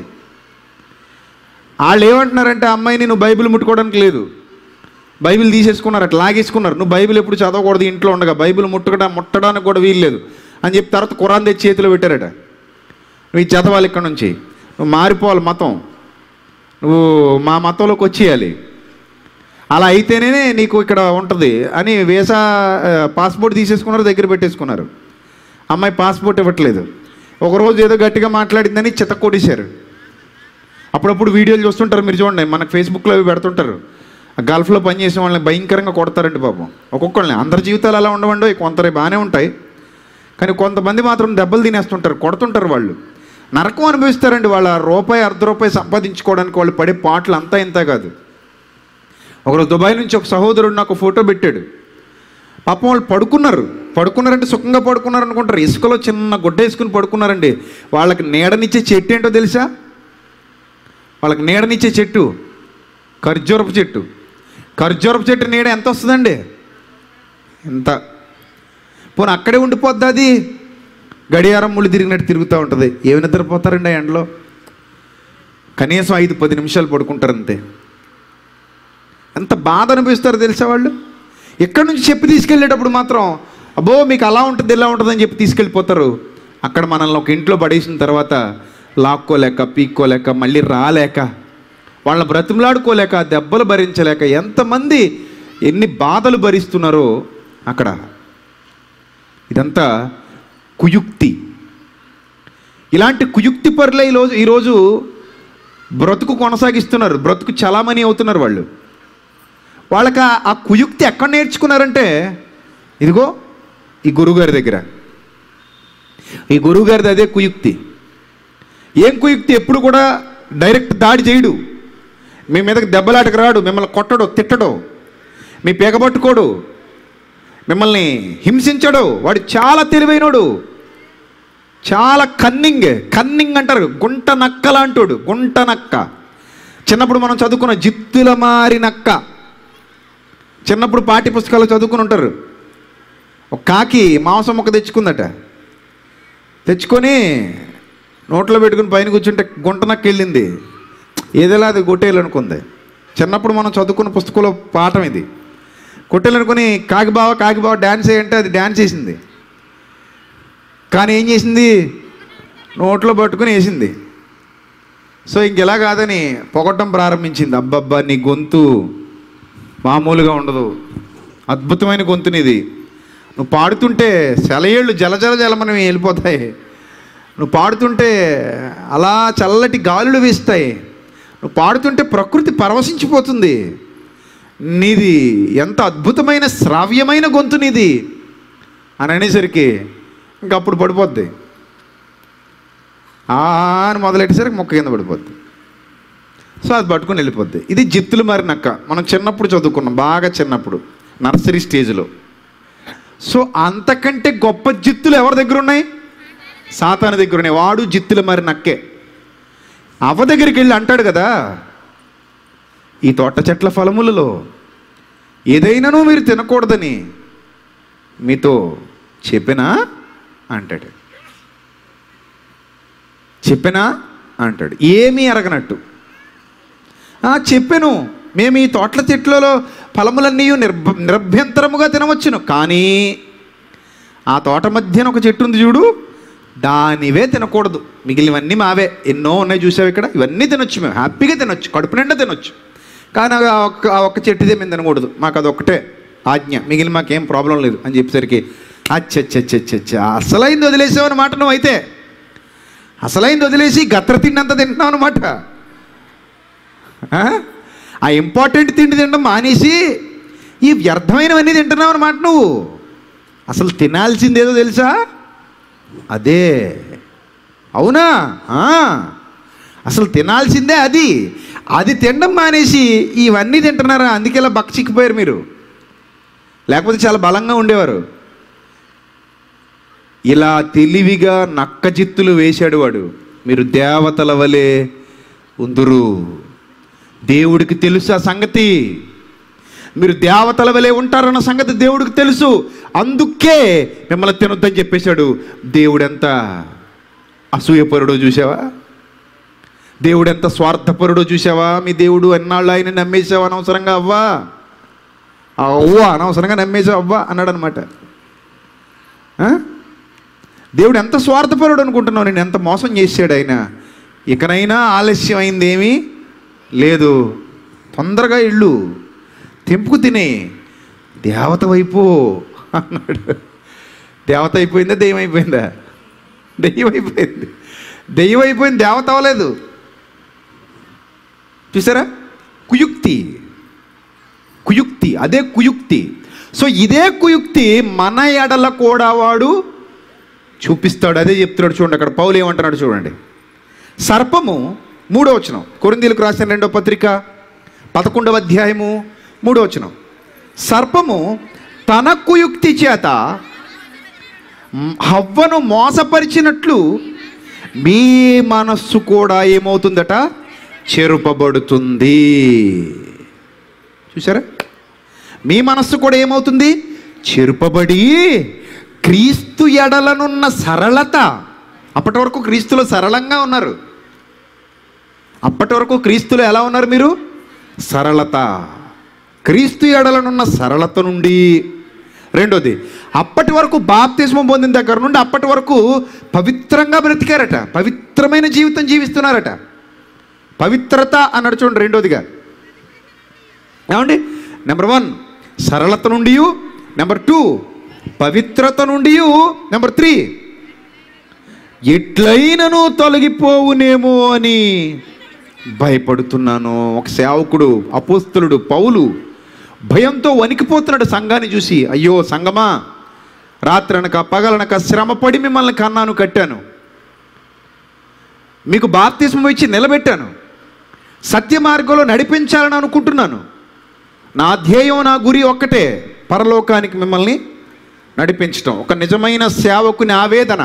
వాళ్ళు ఏమంటున్నారంటే అమ్మాయిని నువ్వు బైబిల్ ముట్టుకోవడానికి లేదు బైబిల్ తీసేసుకున్నారు అట్లా లాగేసుకున్నారు నువ్వు బైబిల్ ఎప్పుడు చదవకూడదు ఇంట్లో ఉండగా బైబిల్ ముట్టుకడా ముట్టడానికి కూడా వీల్లేదు అని చెప్పి తర్వాత కురాన్ తెచ్చి చేతిలో పెట్టారట నువ్వు ఇది చదవాలి ఇక్కడ నుంచి నువ్వు మారిపోవాలి మతం నువ్వు మా మతంలోకి వచ్చేయాలి అలా అయితేనే నీకు ఇక్కడ ఉంటుంది అని వీసా ఆ, పాస్పోర్ట్ తీసేసుకున్నారు దగ్గర పెట్టేసుకున్నారు అమ్మాయి పాస్పోర్ట్ ఇవ్వట్లేదు ఒకరోజు ఏదో గట్టిగా మాట్లాడిందని చిత్త కొట్టేశారు అప్పుడప్పుడు వీడియోలు చూస్తుంటారు మీరు చూడండి మనకు ఫేస్బుక్లో అవి పెడుతుంటారు ఆ గల్ఫ్లో పనిచేసే వాళ్ళని భయంకరంగా కొడతారండి పాపం ఒక్కొక్కళ్ళని అందరి జీవితాలు అలా ఉండవండి కొందరు బాగానే ఉంటాయి కానీ కొంతమంది మాత్రం దెబ్బలు తినేస్తుంటారు కొడుతుంటారు వాళ్ళు నరకం అనుభవిస్తారండి వాళ్ళ రూపాయి అర్ధ రూపాయి సంపాదించుకోవడానికి వాళ్ళు పడే పాటలు అంతా ఇంత కాదు ఒకరు దుబాయ్ నుంచి ఒక సహోదరుడు నాకు ఫోటో పెట్టాడు పాపం వాళ్ళు పడుకున్నారు పడుకున్నారంటే సుఖంగా పడుకున్నారు అనుకుంటారు ఇసుకలో చిన్న గుడ్డ వేసుకుని పడుకున్నారండి వాళ్ళకి నీడనిచ్చే చెట్టు ఏంటో తెలుసా వాళ్ళకి నీడనిచ్చే చెట్టు ఖర్జూరపు చెట్టు ఖర్జూరపు చెట్టు నీడ ఎంత వస్తుందండి ఎంత పోనీ అక్కడే ఉండిపోద్ది అది గడియారం ముళ్ళు తిరిగినట్టు తిరుగుతూ ఉంటుంది ఏమి నిద్రపోతారండి ఆ ఎండలో కనీసం ఐదు పది నిమిషాలు పడుకుంటారు అంతే ఎంత బాధ అనిపిస్తారో తెలుసా వాళ్ళు ఎక్కడి నుంచి చెప్పి తీసుకెళ్ళేటప్పుడు మాత్రం అబ్బో మీకు అలా ఉంటుంది ఇలా ఉంటుందని చెప్పి తీసుకెళ్ళిపోతారు అక్కడ మనల్ని ఒక ఇంట్లో పడేసిన తర్వాత లాక్కోలేక పీక్కోలేక మళ్ళీ రాలేక వాళ్ళని బ్రతిమలాడుకోలేక దెబ్బలు భరించలేక ఎంతమంది ఎన్ని బాధలు భరిస్తున్నారో అక్కడ ఇదంతా కుయుక్తి ఇలాంటి కుయుక్తి పరులే ఈరోజు ఈరోజు బ్రతుకు కొనసాగిస్తున్నారు బ్రతుకు చలామణి అవుతున్నారు వాళ్ళు వాళ్ళకి ఆ- ఆ కుయుక్తి ఎక్కడ నేర్చుకున్నారంటే ఇదిగో ఈ గురువుగారి దగ్గర ఈ గురువుగారిది అదే కుయుక్తి ఏం కుయుక్తి ఎప్పుడు కూడా డైరెక్ట్ దాడి చేయడు మీ మీదకి దెబ్బలాటకు రాడు మిమ్మల్ని కొట్టడు తిట్టడు మీ పీకబట్టుకోడు మిమ్మల్ని హింసించడు వాడు చాలా తెలివైనడు చాలా కన్నింగ్ కన్నింగ్ అంటారు గుంట నక్క లాంటోడు గుంట నక్క చిన్నప్పుడు మనం చదువుకున్న జిత్తుల మారి నక్క చిన్నప్పుడు పాఠ్య పుస్తకాలు చదువుకుని ఉంటారు ఒక కాకి మాంసం ముక్క తెచ్చుకుందట తెచ్చుకొని నోట్లో పెట్టుకుని పైన కూర్చుంటే గుంట నక్క వెళ్ళింది ఏదైనా అది కొట్టేయాలనుకుంది చిన్నప్పుడు మనం చదువుకున్న పుస్తకంలో పాఠం ఇది కొట్టేయాలనుకుని కాకి బావ కాకి బావ డ్యాన్స్ చేయంటే అది డ్యాన్స్ చేసింది కానీ ఏం చేసింది నోట్లో పట్టుకుని వేసింది సో ఇంకెలా కాదని పొగట్టం ప్రారంభించింది అబ్బబ్బా నీ గొంతు మామూలుగా ఉండదు అద్భుతమైన గొంతు నీది నువ్వు పాడుతుంటే సెలయేళ్ళు జల జల జలమని వెళ్ళిపోతాయి నువ్వు పాడుతుంటే అలా చల్లటి గాలులు వీస్తాయి నువ్వు పాడుతుంటే ప్రకృతి పరవశించిపోతుంది నీది ఎంత అద్భుతమైన శ్రావ్యమైన గొంతు నీది అని అనేసరికి ఇంక అప్పుడు పడిపోద్ది ఆ అని మొదలెట్టేసరికి మొక్క కింద పడిపోద్ది సో అది పట్టుకొని వెళ్ళిపోద్ది ఇది జిత్తులు మరి నక్క మనం చిన్నప్పుడు చదువుకున్నాం బాగా చిన్నప్పుడు నర్సరీ స్టేజ్లో సో అంతకంటే గొప్ప జిత్తులు ఎవరి దగ్గర ఉన్నాయి సాతాను దగ్గర ఉన్నాయి వాడు జిత్తులు మరి నక్కే అవ్వ దగ్గరికి వెళ్ళి అంటాడు కదా ఈ తోట చెట్ల ఫలములలో ఏదైనానూ మీరు తినకూడదని మీతో చెప్పినా అంటాడు చెప్పినా అంటాడు ఏమీ అరగనట్టు "ఆ, చెప్పాను మేము ఈ తోటల చెట్లలో ఫలములన్నీ నిర్భ నిరభ్యంతరముగా తినవచ్చును కానీ ఆ తోట మధ్యన ఒక చెట్టు ఉంది చూడు దానివే తినకూడదు మిగిలినవన్నీ మావే ఎన్నో ఉన్నాయి చూసావు ఇక్కడ ఇవన్నీ తినొచ్చు మేము హ్యాపీగా తినొచ్చు కడుపు నిండా తినొచ్చు కానీ ఆ ఒక్క ఆ ఒక్క చెట్టుదే మేము తినకూడదు మాకు అదొక్కటే ఆజ్ఞ మిగిలిన మాకేం ప్రాబ్లం లేదు అని చెప్పేసరికి అచ్చచ్చచ్చచ్చచ్చ అసలైంది వదిలేసావు అనమాట నువ్వు అయితే అసలైంది వదిలేసి గత్ర తిండి అంతా తింటున్నావు అనమాట ఆ? ఆ ఇంపార్టెంట్ తిండి తినడం మానేసి ఈ వ్యర్థమైనవన్నీ తింటున్నావు అనమాట నువ్వు అసలు తినాల్సిందేదో తెలుసా అదే అవునా ఆ. అసలు తినాల్సిందే అది అది తినడం మానేసి ఇవన్నీ తింటున్నారా అందుకే ఇలా బక్క చిక్కిపోయారు మీరు లేకపోతే చాలా బలంగా ఉండేవారు ఇలా తెలివిగా నక్క జిత్తులు వేశాడు వాడు మీరు దేవతల వలె ఉందురు దేవుడికి తెలుసు ఆ సంగతి మీరు దేవతల వలె ఉంటారన్న సంగతి దేవుడికి తెలుసు అందుకే మిమ్మల్ని తినొద్దని చెప్పేశాడు దేవుడు ఎంత అసూయపరుడో చూసావా దేవుడు ఎంత స్వార్థపరుడో చూసావా మీ దేవుడు ఎన్నాళ్ళు ఆయన నమ్మేసావా అనవసరంగా అవ్వా అవ్వ అనవసరంగా నమ్మేసావు అవ్వా అన్నాడు అనమాట దేవుడు ఎంత స్వార్థపరుడు అనుకుంటున్నావు నేను ఎంత మోసం చేశాడు ఆయన ఇకనైనా ఆలస్యం అయిందేమీ లేదు తొందరగా ఇళ్ళు తెంపుకు తినే దేవత వైపు అన్నాడు దేవత అయిపోయిందా దెయ్యం అయిపోయిందా దెయ్యం అయిపోయింది దెయ్యం అయిపోయింది దేవత అవ్వలేదు చూసారా కుయుక్తి కుయుక్తి అదే కుయుక్తి సో ఇదే కుయుక్తి మన ఎడల కూడా వాడు చూపిస్తాడు అదే చెప్తున్నాడు చూడండి అక్కడ పౌలు ఏమంటున్నాడు చూడండి సర్పము మూడో వచనం కొరిందీలకు రాసిన రెండో పత్రిక పదకొండవ అధ్యాయము మూడో వచనం సర్పము తన కుయుక్తి చేత మ్, హవ్వను మోసపరిచినట్లు మీ మనస్సు కూడా ఏమవుతుందట చెరుపబడుతుంది చూసారా మీ మనస్సు కూడా ఏమవుతుంది చెరుపబడి క్రీస్తు ఎడలనున్న సరళత అప్పటి వరకు క్రీస్తులో సరళంగా ఉన్నారు అప్పటి వరకు క్రీస్తులో ఎలా ఉన్నారు మీరు సరళత క్రీస్తు ఎడలనున్న సరళత నుండి రెండోది అప్పటి వరకు బాప్తిస్మం పొందిన దగ్గర నుండి అప్పటి వరకు పవిత్రంగా బ్రతికారట పవిత్రమైన జీవితం జీవిస్తున్నారట పవిత్రత అన్నాడు చూడండి రెండోదిగా ఏమండి నెంబర్ వన్ సరళత నుండి నెంబర్ టూ పవిత్రత నుండి నెంబర్ త్రీ ఎట్లయినను తొలగిపోవునేమో అని భయపడుతున్నాను ఒక సేవకుడు అపోస్తులుడు పౌలు భయంతో వణికిపోతున్నాడు సంఘాన్ని చూసి అయ్యో సంగమా రాత్రనక పగలనక శ్రమపడి మిమ్మల్ని కన్నాను కట్టాను మీకు బాప్తిస్మం ఇచ్చి నిలబెట్టాను సత్య మార్గంలో నడిపించాలని అనుకుంటున్నాను నా ధ్యేయం నా గురి ఒక్కటే పరలోకానికి మిమ్మల్ని నడిపించటం ఒక నిజమైన సేవకుని ఆవేదన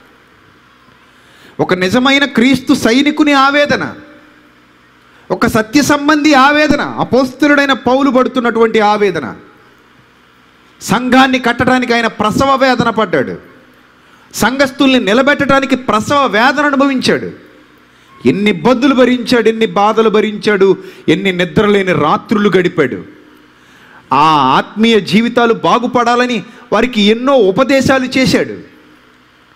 ఒక నిజమైన క్రీస్తు సైనికుని ఆవేదన ఒక సత్య సంబంధి ఆవేదన అపోస్తులుడైన పౌలు పడుతున్నటువంటి ఆవేదన సంఘాన్ని కట్టడానికి ఆయన ప్రసవ వేదన పడ్డాడు సంఘస్థుల్ని నిలబెట్టడానికి ప్రసవ వేదన అనుభవించాడు ఎన్ని ఇబ్బందులు భరించాడు ఎన్ని బాధలు భరించాడు ఎన్ని నిద్రలేని రాత్రులు గడిపాడు ఆ ఆత్మీయ జీవితాలు బాగుపడాలని వారికి ఎన్నో ఉపదేశాలు చేశాడు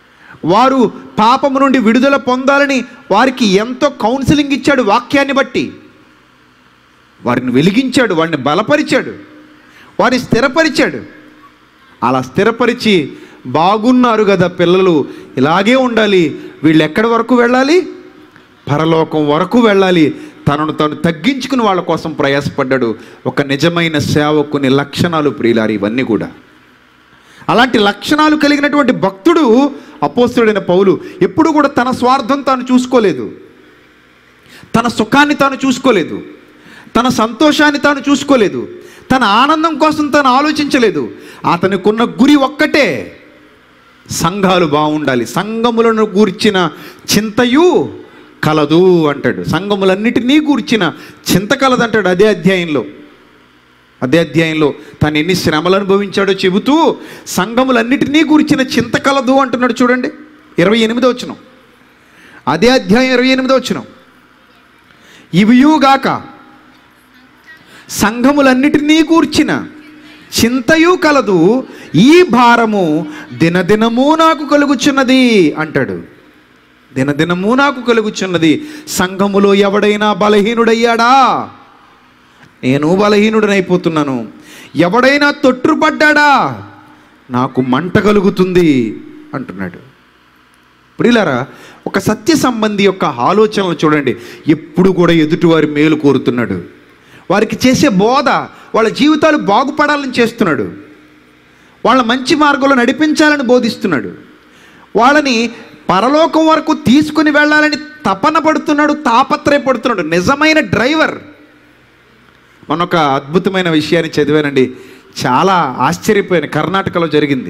వారు పాపము నుండి విడుదల పొందాలని వారికి ఎంతో కౌన్సిలింగ్ ఇచ్చాడు వాక్యాన్ని బట్టి వారిని వెలిగించాడు వారిని బలపరిచాడు వారిని స్థిరపరిచాడు అలా స్థిరపరిచి బాగున్నారు కదా పిల్లలు ఇలాగే ఉండాలి వీళ్ళు ఎక్కడి వరకు వెళ్ళాలి పరలోకం వరకు వెళ్ళాలి తనను తను తగ్గించుకుని వాళ్ళ కోసం ప్రయాసపడ్డాడు ఒక నిజమైన సేవకుని లక్షణాలు ప్రియులారు ఇవన్నీ కూడా అలాంటి లక్షణాలు కలిగినటువంటి భక్తుడు అపోస్తుడైన పౌలు ఎప్పుడు కూడా తన స్వార్థం తాను చూసుకోలేదు తన సుఖాన్ని తాను చూసుకోలేదు తన సంతోషాన్ని తాను చూసుకోలేదు తన ఆనందం కోసం తాను ఆలోచించలేదు అతనికున్న గురి ఒక్కటే సంఘాలు బాగుండాలి సంఘములను గూర్చిన చింతయు కలదు అంటాడు సంఘములన్నిటినీ గూర్చిన చింత కలదంటాడు అదే అధ్యాయంలో అదే అధ్యాయంలో తను ఎన్ని శ్రమలు అనుభవించాడో చెబుతూ సంఘములన్నిటినీ గురించిన చింత కలదు అంటున్నాడు చూడండి ఇరవై ఎనిమిదో వచ్చిన అదే అధ్యాయం ఇరవై ఎనిమిదో వచ్చిన ఇవియుగాక సంఘములన్నిటినీ కూర్చిన చింతయు కలదు ఈ భారము దినదినము నాకు కలుగుచున్నది అంటాడు దినదినము నాకు కలుగుచున్నది సంఘములో ఎవడైనా బలహీనుడయ్యాడా నేను బలహీనుడనైపోతున్నాను ఎవడైనా తొట్టుపడ్డాడా నాకు మంట కలుగుతుంది అంటున్నాడు ప్రియులారా ఒక సత్య సంబంధి యొక్క ఆలోచనలు చూడండి ఎప్పుడు కూడా ఎదుటివారి మేలు కోరుతున్నాడు వారికి చేసే బోధ వాళ్ళ జీవితాలు బాగుపడాలని చేస్తున్నాడు వాళ్ళ మంచి మార్గంలో నడిపించాలని బోధిస్తున్నాడు వాళ్ళని పరలోకం వరకు తీసుకుని వెళ్ళాలని తపన పడుతున్నాడు తాపత్రయపడుతున్నాడు నిజమైన డ్రైవర్ మొన్న ఒక అద్భుతమైన విషయాన్ని చదివానండి చాలా ఆశ్చర్యపోయాను కర్ణాటకలో జరిగింది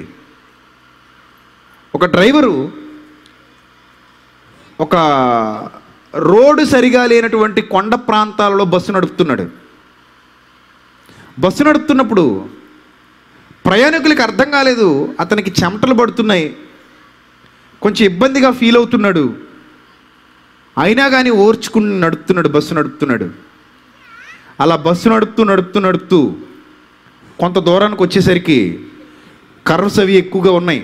ఒక డ్రైవరు ఒక రోడ్డు సరిగా లేనటువంటి కొండ ప్రాంతాలలో బస్సు నడుపుతున్నాడు బస్సు నడుపుతున్నప్పుడు ప్రయాణికులకి అర్థం కాలేదు అతనికి చెమటలు పడుతున్నాయి కొంచెం ఇబ్బందిగా ఫీల్ అవుతున్నాడు అయినా కానీ ఓర్చుకుని నడుపుతున్నాడు బస్సు నడుపుతున్నాడు అలా బస్సు నడుపుతూ నడుపుతూ నడుపుతూ కొంత దూరానికి వచ్చేసరికి కర్వ్స్ అవి ఎక్కువగా ఉన్నాయి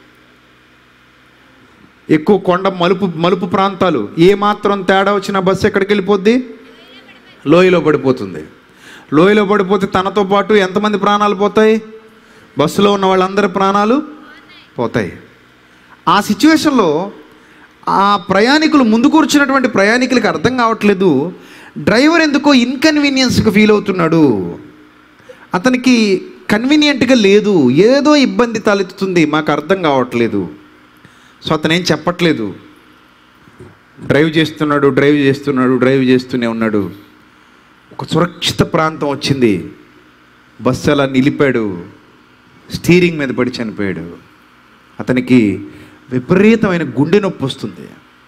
ఎక్కువ కొండ మలుపు మలుపు ప్రాంతాలు ఏ మాత్రం తేడా వచ్చిన బస్సు ఎక్కడికి వెళ్ళిపోద్ది లోయలో పడిపోతుంది లోయలో పడిపోతే తనతో పాటు ఎంతమంది ప్రాణాలు పోతాయి బస్సులో ఉన్న వాళ్ళందరి ప్రాణాలు పోతాయి ఆ సిచ్యువేషన్లో ఆ ప్రయాణికులు ముందు కూర్చున్నటువంటి ప్రయాణికులకి అర్థం కావట్లేదు డ్రైవర్ ఎందుకో ఇన్కన్వీనియన్స్గా ఫీల్ అవుతున్నాడు అతనికి కన్వీనియంట్గా లేదు ఏదో ఇబ్బంది తలెత్తుతుంది మాకు అర్థం కావట్లేదు సో అతను ఏం చెప్పట్లేదు డ్రైవ్ చేస్తున్నాడు డ్రైవ్ చేస్తున్నాడు డ్రైవ్ చేస్తూనే ఉన్నాడు ఒక సురక్షిత ప్రాంతం వచ్చింది బస్సు అలా నిలిపాడు స్టీరింగ్ మీద పడి చనిపోయాడు అతనికి విపరీతమైన గుండె నొప్పి వస్తుంది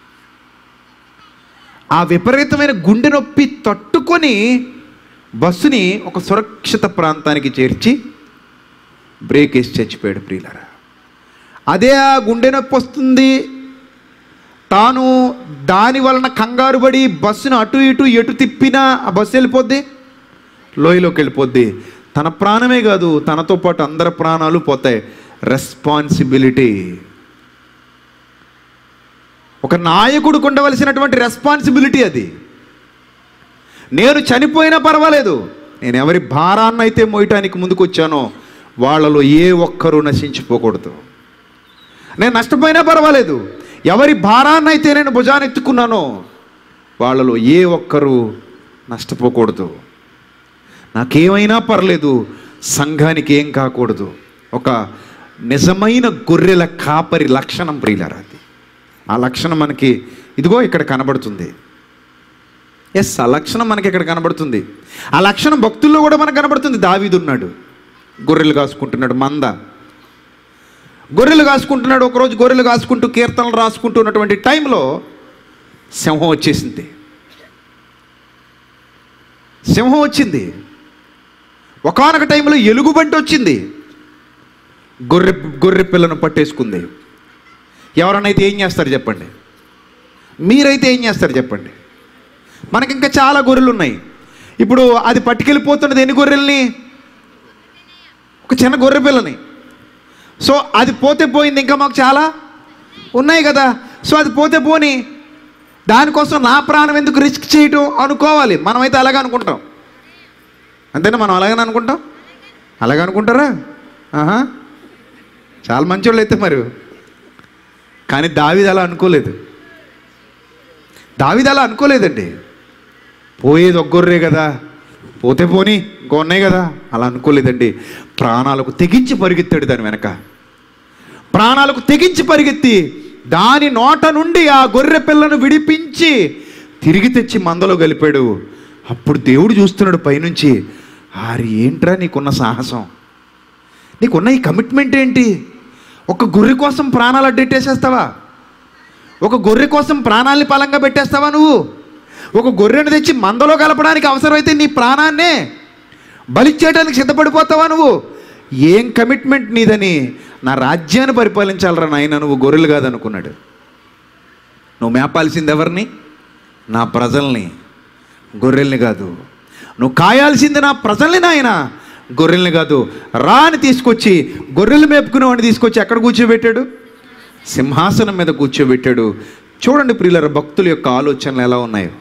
ఆ విపరీతమైన గుండె నొప్పి తట్టుకొని బస్సుని ఒక సురక్షిత ప్రాంతానికి చేర్చి బ్రేక్ వేసి చచ్చిపోయాడు ప్రియులరా అదే ఆ గుండె నొప్పి వస్తుంది తాను దాని వలన కంగారు పడి బస్సును అటు ఇటు ఎటు తిప్పినా ఆ బస్సు వెళ్ళిపోద్ది లోయలోకి వెళ్ళిపోద్ది తన ప్రాణమే కాదు తనతో పాటు అందరి ప్రాణాలు పోతాయి రెస్పాన్సిబిలిటీ ఒక నాయకుడికి ఉండవలసినటువంటి రెస్పాన్సిబిలిటీ అది నేను చనిపోయినా పర్వాలేదు నేను ఎవరి భారాన్ని అయితే మోయటానికి ముందుకు వచ్చానో వాళ్ళలో ఏ ఒక్కరూ నశించిపోకూడదు నేను నష్టపోయినా పర్వాలేదు ఎవరి భారాన్ని అయితే నేను భుజాన్ని ఎత్తుకున్నానో వాళ్ళలో ఏ ఒక్కరూ నష్టపోకూడదు నాకేమైనా పర్లేదు సంఘానికి ఏం కాకూడదు ఒక నిజమైన గొర్రెల కాపరి లక్షణం ప్రియులరా అది ఆ లక్షణం మనకి ఇదిగో ఇక్కడ కనబడుతుంది ఎస్ ఆ లక్షణం మనకి ఇక్కడ కనబడుతుంది ఆ లక్షణం భక్తుల్లో కూడా మనకు కనబడుతుంది దావీదు ఉన్నాడు గొర్రెలు కాసుకుంటున్నాడు మంద గొర్రెలు కాసుకుంటున్నాడు ఒకరోజు గొర్రెలు కాసుకుంటూ కీర్తనలు రాసుకుంటూ ఉన్నటువంటి టైంలో సింహం వచ్చేసింది సింహం వచ్చింది ఒకనొక టైంలో ఎలుగుబంటి వచ్చింది గొర్రె గొర్రె పిల్లను పట్టేసుకుంది ఎవరనైతే ఏం చేస్తారు చెప్పండి మీరైతే ఏం చేస్తారు చెప్పండి మనకి ఇంకా చాలా గొర్రెలు ఉన్నాయి ఇప్పుడు అది పట్టుకెళ్ళిపోతున్నది ఎన్ని గొర్రెల్ని ఒక చిన్న గొర్రె పిల్లని సో అది పోతే పోయింది ఇంకా మాకు చాలా ఉన్నాయి కదా సో అది పోతే పోని దానికోసం నా ప్రాణం ఎందుకు రిస్క్ చేయటం అనుకోవాలి మనమైతే అలాగే అనుకుంటాం అంతేనా మనం అలాగే అనుకుంటాం అలాగే అనుకుంటారా ఆహా చాలా మంచోళ్ళు అయితే మరి కానీ దావిది అలా అనుకోలేదు దావిది అలా అనుకోలేదండి పోయేది ఒగ్గొర్రే కదా పోతే పోని ఇంకో ఉన్నాయి కదా అలా అనుకోలేదండి ప్రాణాలకు తెగించి పరిగెత్తాడు దాని వెనక ప్రాణాలకు తెగించి పరిగెత్తి దాని నోట నుండి ఆ గొర్రె పిల్లను విడిపించి తిరిగి తెచ్చి మందలో కలిపాడు అప్పుడు దేవుడు చూస్తున్నాడు పైనుంచి ఆరి ఏంట్రా నీకున్న సాహసం నీకున్న ఈ కమిట్మెంట్ ఏంటి ఒక గొర్రె కోసం ప్రాణాలు అడ్డెట్టేసేస్తావా ఒక గొర్రె కోసం ప్రాణాల్ని పలంగా పెట్టేస్తావా నువ్వు ఒక గొర్రెను తెచ్చి మందలో కలపడానికి అవసరమైతే నీ ప్రాణాన్నే బలిచ్చేయడానికి సిద్ధపడిపోతావా నువ్వు ఏం కమిట్మెంట్ నీదని నా రాజ్యాన్ని పరిపాలించాలరా నాయన నువ్వు గొర్రెలు కాదనుకున్నాడు నువ్వు మేపాల్సింది ఎవరిని నా ప్రజల్ని గొర్రెల్ని కాదు నువ్వు కాయాల్సింది నా ప్రజల్ని నాయన గొర్రెల్ని కాదు రా అని తీసుకొచ్చి గొర్రెలు మేపుకునేవాడిని తీసుకొచ్చి ఎక్కడ కూర్చోబెట్టాడు సింహాసనం మీద కూర్చోబెట్టాడు చూడండి ప్రియులర భక్తుల యొక్క ఆలోచనలు ఎలా ఉన్నాయో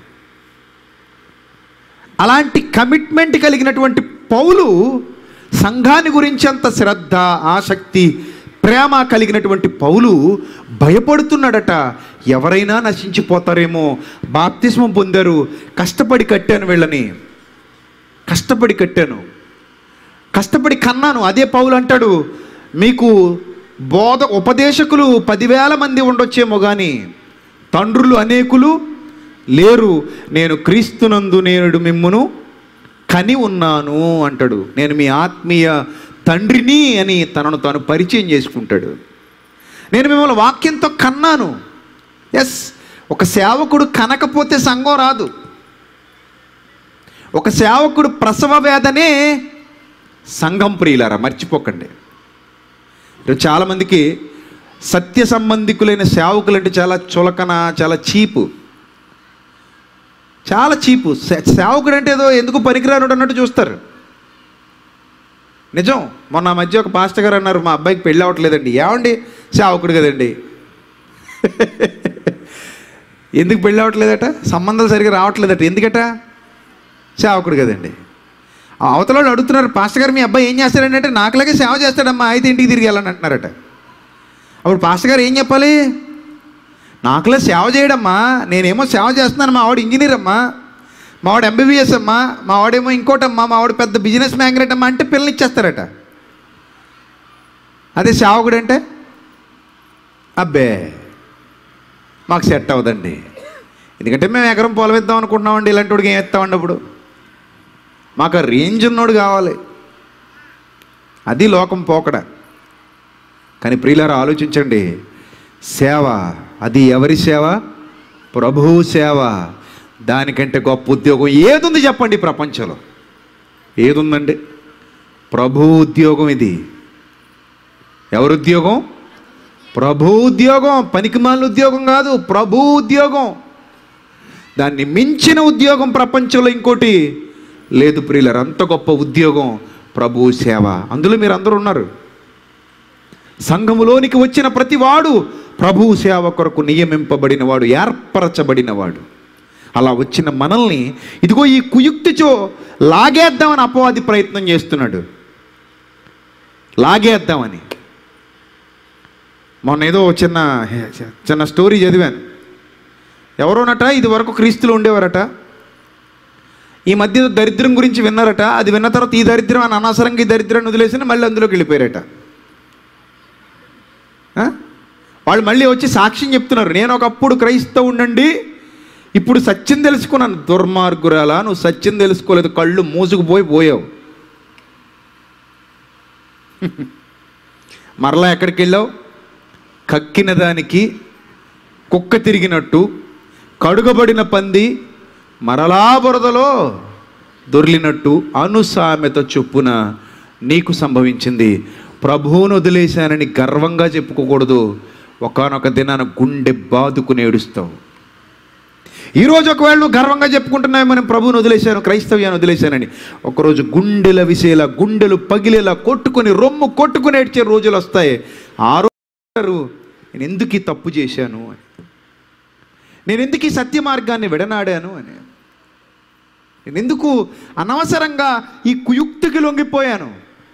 అలాంటి కమిట్మెంట్ కలిగినటువంటి పౌలు సంఘాన్ని గురించి అంత శ్రద్ధ ఆసక్తి ప్రేమ కలిగినటువంటి పౌలు భయపడుతున్నాడట ఎవరైనా నశించిపోతారేమో బాప్తిస్మం పొందారు కష్టపడి కట్టాను వీళ్ళని కష్టపడి కట్టాను కష్టపడి కన్నాను అదే పౌలు అంటాడు మీకు బోధ ఉపదేశకులు పదివేల మంది ఉండొచ్చేమో కానీ తండ్రులు అనేకులు లేరు నేను క్రీస్తునందు నేడు మిమ్మును కని ఉన్నాను అంటాడు నేను మీ ఆత్మీయ తండ్రిని అని తనను తాను పరిచయం చేసుకుంటాడు నేను మిమ్మల్ని వాక్యంతో కన్నాను ఎస్ ఒక సేవకుడు కనకపోతే సంఘం రాదు ఒక సేవకుడు ప్రసవ వేదనే సంఘం ప్రియులారా మర్చిపోకండి ఈరోజు చాలామందికి సత్య సంబంధికులైన సేవకులు అంటే చాలా చులకన చాలా చీపు చాలా చీపు సే- సేవకుడు అంటే ఏదో ఎందుకు పనికిరానుడు అన్నట్టు చూస్తారు నిజం మొన్న ఆ మధ్య ఒక పాస్టర్ గారు అన్నారు మా అబ్బాయికి పెళ్ళి అవ్వట్లేదండి ఏమండి సేవకుడు కదండి ఎందుకు పెళ్ళి అవ్వట్లేదట సంబంధాలు సరిగా రావట్లేదట ఎందుకట సేవకుడు కదండి ఆ అవతల వాళ్ళు అడుగుతున్నారు పాస్టర్ గారు మీ అబ్బాయి ఏం చేస్తాడండి అంటే నాకులాగే సేవ చేస్తాడమ్మా అయితే ఇంటికి తిరిగి వెళ్ళని అంటున్నారట అప్పుడు పాస్టర్ గారు ఏం చెప్పాలి నాకులా సేవ చేయడమ్మా నేనేమో సేవ చేస్తున్నాను మా వాడు ఇంజనీర్ అమ్మా మా వాడు ఎంబీబీఎస్ అమ్మా మా వాడేమో ఇంకోటమ్మా మా వాడు పెద్ద బిజినెస్ మ్యాగ్నెట్ అమ్మా అంటే పిల్లలు ఇచ్చేస్తారట అదే సేవకుడు అంటే అబ్బే మాకు సెట్ అవ్వదండి ఎందుకంటే మేము ఎకరం పొలం ఇద్దాం అనుకుంటున్నామండి ఇలాంటి వాడికి ఏం ఇస్తామండి అప్పుడు మాకు ఆ రేంజ్ ఉన్నోడు కావాలి అది లోకం పోకడ కానీ ప్రియులారా ఆలోచించండి సేవ అది ఎవరి సేవ ప్రభువు సేవ దానికంటే గొప్ప ఉద్యోగం ఏదుంది చెప్పండి ఈ ప్రపంచంలో ఏదుందండి ప్రభు ఉద్యోగం ఇది ఎవరి ఉద్యోగం ప్రభు ఉద్యోగం పనికిమాలిన ఉద్యోగం కాదు ప్రభు ఉద్యోగం దాన్ని మించిన ఉద్యోగం ప్రపంచంలో ఇంకోటి లేదు ప్రియులర్ అంత గొప్ప ఉద్యోగం ప్రభు సేవ అందులో మీరు అందరూ ఉన్నారు సంఘములోనికి వచ్చిన ప్రతివాడు ప్రభు సేవ కొరకు నియమింపబడినవాడు ఏర్పరచబడినవాడు అలా వచ్చిన మనల్ని ఇదిగో ఈ కుయుక్తిచో లాగేద్దామని అపవాది ప్రయత్నం చేస్తున్నాడు లాగేద్దామని మొన్న ఏదో చిన్న చిన్న స్టోరీ చదివాను ఎవరోనట ఇది వరకు క్రీస్తులు ఉండేవారట ఈ మధ్య ఏదో దరిద్రం గురించి విన్నారట అది విన్న తర్వాత ఈ దరిద్రం అని అనవసరంగా ఈ దరిద్రాన్ని వదిలేసి మళ్ళీ అందులోకి వెళ్ళిపోయారట ఆ? వాళ్ళు మళ్ళీ వచ్చి సాక్ష్యం చెప్తున్నారు నేను ఒకప్పుడు క్రైస్తవుండండి ఇప్పుడు సత్యం తెలుసుకున్నాను దుర్మార్గురాలా నువ్వు సత్యం తెలుసుకోలేదు కళ్ళు మూసుకుపోయి పోయావు మరలా ఎక్కడికి వెళ్ళావు కక్కిన దానికి కుక్క తిరిగినట్టు కడుగబడిన పంది మరలా బురదలో దొర్లినట్టు అనుసామెత చొప్పున నీకు సంభవించింది ప్రభువును వదిలేశానని గర్వంగా చెప్పుకోకూడదు ఒకానొక దినాన గుండె బాదుకుని ఏడుస్తావు ఈరోజు ఒకవేళ నువ్వు గర్వంగా చెప్పుకుంటున్నావు మనం ప్రభువుని వదిలేశాను క్రైస్తవ్యాన్ని వదిలేశానని ఒకరోజు గుండెల విసేలా గుండెలు పగిలేలా కొట్టుకొని రొమ్ము కొట్టుకుని ఏడ్చే రోజులు వస్తాయి ఆ రోజు నేను ఎందుకు ఈ తప్పు చేశాను అని నేను ఎందుకు ఈ సత్య మార్గాన్ని విడనాడాను అని నేను ఎందుకు అనవసరంగా ఈ కుయుక్తికి లొంగిపోయాను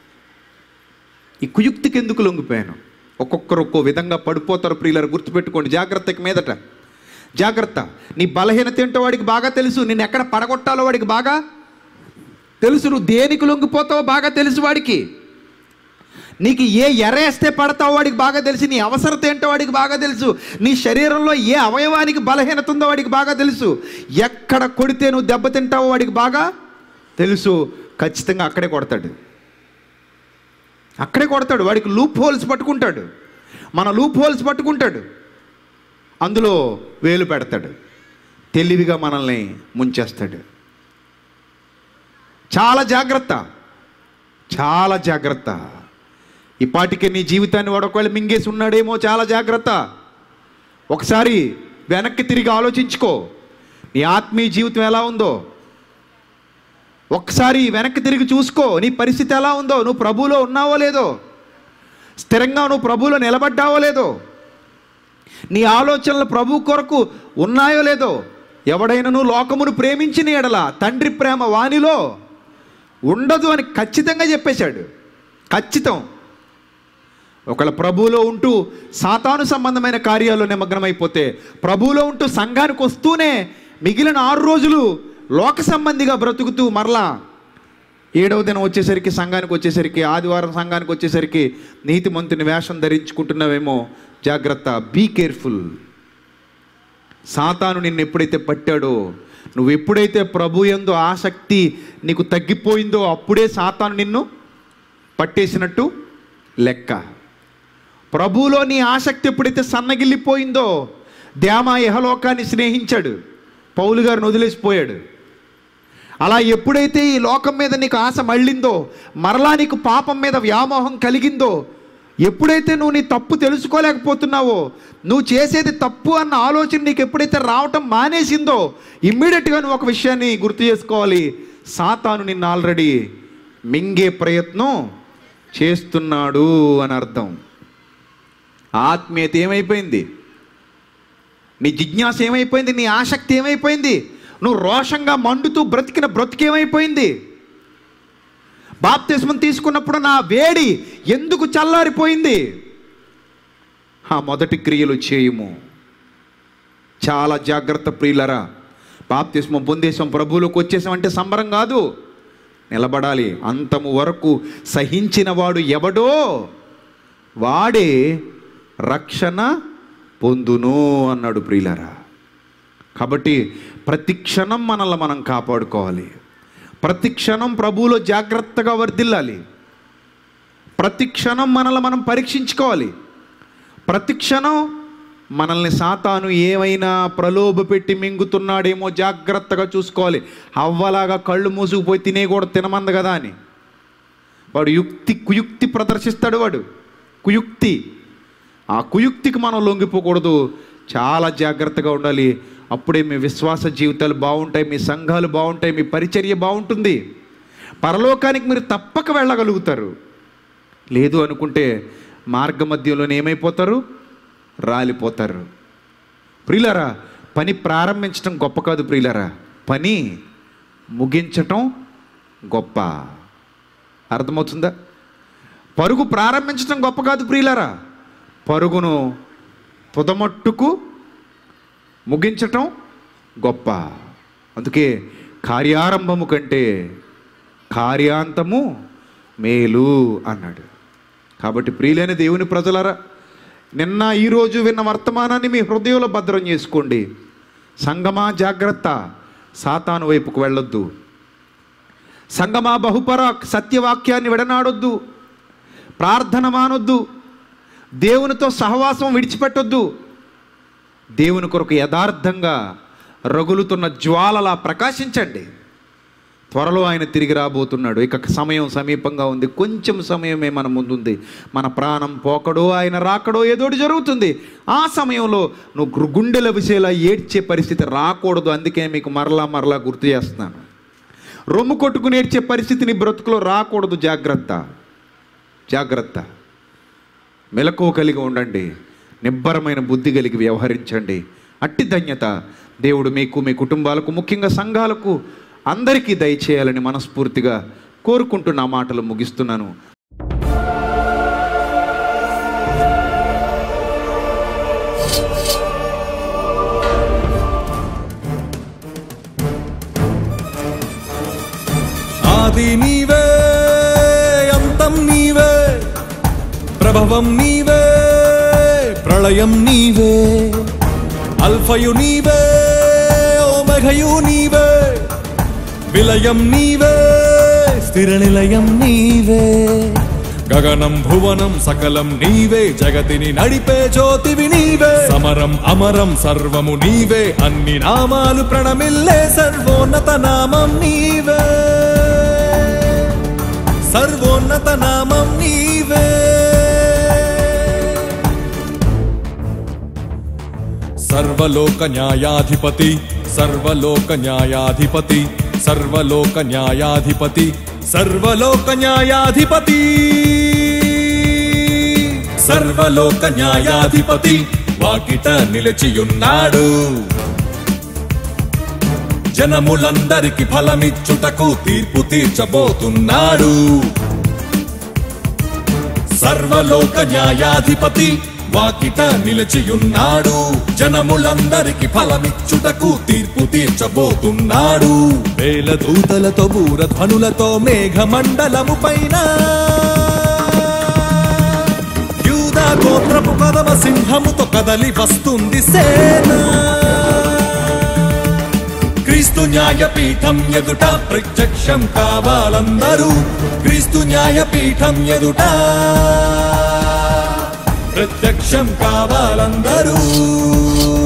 ఈ కుయుక్తికి ఎందుకు లొంగిపోయాను ఒక్కొక్కరు ఒక్కో విధంగా పడిపోతారు ప్రియులారు గుర్తుపెట్టుకోండి జాగ్రత్తకి మీదట జాగ్రత్త నీ బలహీనత ఏంటో వాడికి బాగా తెలుసు నేను ఎక్కడ పడగొట్టాలో వాడికి బాగా తెలుసు నువ్వు దేనికి లొంగిపోతావో బాగా తెలుసు వాడికి నీకు ఏ ఎరేస్తే పడతావో వాడికి బాగా తెలుసు నీ అవసరత ఏంటో వాడికి బాగా తెలుసు నీ శరీరంలో ఏ అవయవానికి బలహీనత ఉందో వాడికి బాగా తెలుసు ఎక్కడ కొడితే నువ్వు దెబ్బతింటావో వాడికి బాగా తెలుసు ఖచ్చితంగా అక్కడే కొడతాడు అక్కడే కొడతాడు వాడికి లూప్ హోల్స్ పట్టుకుంటాడు మన లూప్ హోల్స్ పట్టుకుంటాడు అందులో వేలు పెడతాడు తెలివిగా మనల్ని ముంచేస్తాడు చాలా జాగ్రత్త చాలా జాగ్రత్త ఈ పాటికి నీ జీవితాన్ని వాడు ఒకవేళ మింగేసి ఉన్నాడేమో చాలా జాగ్రత్త ఒకసారి వెనక్కి తిరిగి ఆలోచించుకో నీ ఆత్మీయ జీవితం ఎలా ఉందో ఒకసారి వెనక్కి తిరిగి చూసుకో నీ పరిస్థితి ఎలా ఉందో నువ్వు ప్రభువులో ఉన్నావో లేదో స్థిరంగా నువ్వు ప్రభువులో నిలబడ్డావో లేదో నీ ఆలోచనలు ప్రభు కొరకు ఉన్నాయో లేదో ఎవడైనను లోకమును ప్రేమించిన ఎడల తండ్రి ప్రేమ వానిలో ఉండదు అని ఖచ్చితంగా చెప్పేశాడు ఖచ్చితం ఒకవేళ ప్రభువులో ఉంటూ సాతాను సంబంధమైన కార్యాల్లో నిమగ్నమైపోతే ప్రభువులో ఉంటూ సంఘానికి వస్తూనే మిగిలిన ఆరు రోజులు లోక సంబంధిగా బ్రతుకుతూ మరలా ఏడవ దినం వచ్చేసరికి సంఘానికి వచ్చేసరికి ఆదివారం సంఘానికి వచ్చేసరికి నీతిమంతుని వేషం ధరించుకుంటున్నావేమో జాగ్రత్త బీ కేర్ఫుల్ సాతాను నిన్ను ఎప్పుడైతే పట్టాడో నువ్వు ఎప్పుడైతే ప్రభు ఎందు ఆసక్తి నీకు తగ్గిపోయిందో అప్పుడే సాతాను నిన్ను పట్టేసినట్టు లెక్క ప్రభువులో నీ ఆసక్తి ఎప్పుడైతే సన్నగిల్లిపోయిందో దేమా ఇహలోకాన్ని స్నేహించాడు పౌలు గారిని వదిలేసిపోయాడు అలా ఎప్పుడైతే ఈ లోకం మీద నీకు ఆశ మళ్ళిందో మరలా నీకు పాపం మీద వ్యామోహం కలిగిందో ఎప్పుడైతే నువ్వు నీ తప్పు తెలుసుకోలేకపోతున్నావో నువ్వు చేసేది తప్పు అన్న ఆలోచన నీకు ఎప్పుడైతే రావటం మానేసిందో ఇమ్మీడియట్గా నువ్వు ఒక విషయాన్ని గుర్తు చేసుకోవాలి సాతాను నిన్ను ఆల్రెడీ మింగే ప్రయత్నం చేస్తున్నాడు అని అర్థం ఆత్మీయత ఏమైపోయింది నీ జిజ్ఞాస ఏమైపోయింది నీ ఆసక్తి ఏమైపోయింది నువ్వు రోషంగా మండుతూ బ్రతికిన బ్రతికేమైపోయింది బాప్తిస్మం తీసుకున్నప్పుడు నా వేడి ఎందుకు చల్లారిపోయింది ఆ మొదటి క్రియలు చేయుము చాలా జాగ్రత్త ప్రియులరా బాప్తిస్మం పొందేశం ప్రభువులోకి వచ్చేసామంటే సంబరం కాదు నిలబడాలి అంతము వరకు సహించిన వాడు ఎవడో వాడే రక్షణ పొందును అన్నాడు ప్రియులరా కాబట్టి ప్రతి క్షణం మనల్ని మనం కాపాడుకోవాలి ప్రతి క్షణం ప్రభువులో జాగ్రత్తగా వర్ధిల్లాలి ప్రతి క్షణం మనల్ని మనం పరీక్షించుకోవాలి ప్రతి క్షణం మనల్ని సాతాను ఏమైనా ప్రలోభ పెట్టి మింగుతున్నాడేమో జాగ్రత్తగా చూసుకోవాలి అవ్వలాగా కళ్ళు మూసుకుపోయి తినేకూడదు తినమంది కదా అని వాడు యుక్తి కుయుక్తి ప్రదర్శిస్తాడు వాడు కుయుక్తి ఆ కుయుక్తికి మనం లొంగిపోకూడదు చాలా జాగ్రత్తగా ఉండాలి అప్పుడే మీ విశ్వాస జీవితాలు బాగుంటాయి మీ సంఘాలు బాగుంటాయి మీ పరిచర్య బాగుంటుంది పరలోకానికి మీరు తప్పక వెళ్ళగలుగుతారు లేదు అనుకుంటే మార్గ మధ్యలోనే ఏమైపోతారు రాలిపోతారు ప్రియులరా పని ప్రారంభించడం గొప్ప కాదు ప్రియులరా పని ముగించటం గొప్ప అర్థమవుతుందా పరుగు ప్రారంభించడం గొప్ప కాదు ప్రియులరా పరుగును తుదమట్టుకు ముగించటం గొప్ప అందుకే కార్యారంభము కంటే కార్యాంతము మేలు అన్నాడు కాబట్టి ప్రియులైన దేవుని ప్రజలరా నిన్న ఈరోజు విన్న వర్తమానాన్ని మీ హృదయంలో భద్రం చేసుకోండి సంగమా జాగ్రత్త సాతాను వైపుకు వెళ్ళొద్దు సంగమా బహుపర సత్యవాక్యాన్ని విడనాడొద్దు ప్రార్థన మానొద్దు దేవునితో సహవాసం విడిచిపెట్టొద్దు దేవుని కొరకు యథార్థంగా రగులుతున్న జ్వాలలా ప్రకాశించండి త్వరలో ఆయన తిరిగి రాబోతున్నాడు ఇక సమయం సమీపంగా ఉంది కొంచెం సమయమే మన ముందుంది మన ప్రాణం పోకడో ఆయన రాకడో ఏదోటి జరుగుతుంది ఆ సమయంలో నువ్వు గు- గుండెల విషయంలో ఏడ్చే పరిస్థితి రాకూడదు అందుకే మీకు మరలా మరలా గుర్తు చేస్తున్నాను రొమ్ము కొట్టుకుని ఏడ్చే పరిస్థితి నీ బ్రతుకులో రాకూడదు జాగ్రత్త జాగ్రత్త మెలకువ కలిగి ఉండండి నిబ్బరమైన బుద్ధి కలిగి వ్యవహరించండి అట్టి ధన్యత దేవుడు మీకు మీ కుటుంబాలకు ముఖ్యంగా సంఘాలకు అందరికీ దయచేయాలని మనస్ఫూర్తిగా కోరుకుంటూ నా మాటలు ముగిస్తున్నాను ఆది నీవే అంతం నీవే ప్రభవం నీవే ప్రళయం నీవే అల్ఫయు నీవే ఓమఘయు నీవే విలయం నీవే స్థిర నిలయం నీవే గగనం భువనం సకలం నీవే జగతిని నడిపే జ్యోతివి నీవే సమరం అమరం సర్వము నీవే అన్ని నామాలు ప్రణమిల్లే సర్వోన్నత నామం నీవే సర్వోన్నత నామం నీవే సర్వలోక న్యాయాధిపతి సర్వలోక న్యాయాధిపతి సర్వలోక న్యాయాధిపతి సర్వలోక న్యాయాధిపతి సర్వలోక న్యాయాధిపతి వాకిట నిలిచియున్నాడు జనములందరికి ఫలమిచ్చుటకు తీర్పు తీర్చబోతున్నాడు సర్వలోక న్యాయాధిపతి వాకిట నిలిచియున్నాడు జనములందరికి ఫలమిచ్చుటకు తీర్పు తీర్చబోతున్నాడు వేల దూతలతో బూరధ్వనులతో మేఘమండలము పైన యూదా గోత్రపు కదమ సింహముతో కదలి వస్తుంది సేన క్రీస్తు న్యాయపీఠం ఎదుట ప్రత్యక్షం కావాలందరూ క్రీస్తు న్యాయపీఠం ఎదుట ప్రత్యక్షం కావాలందరూ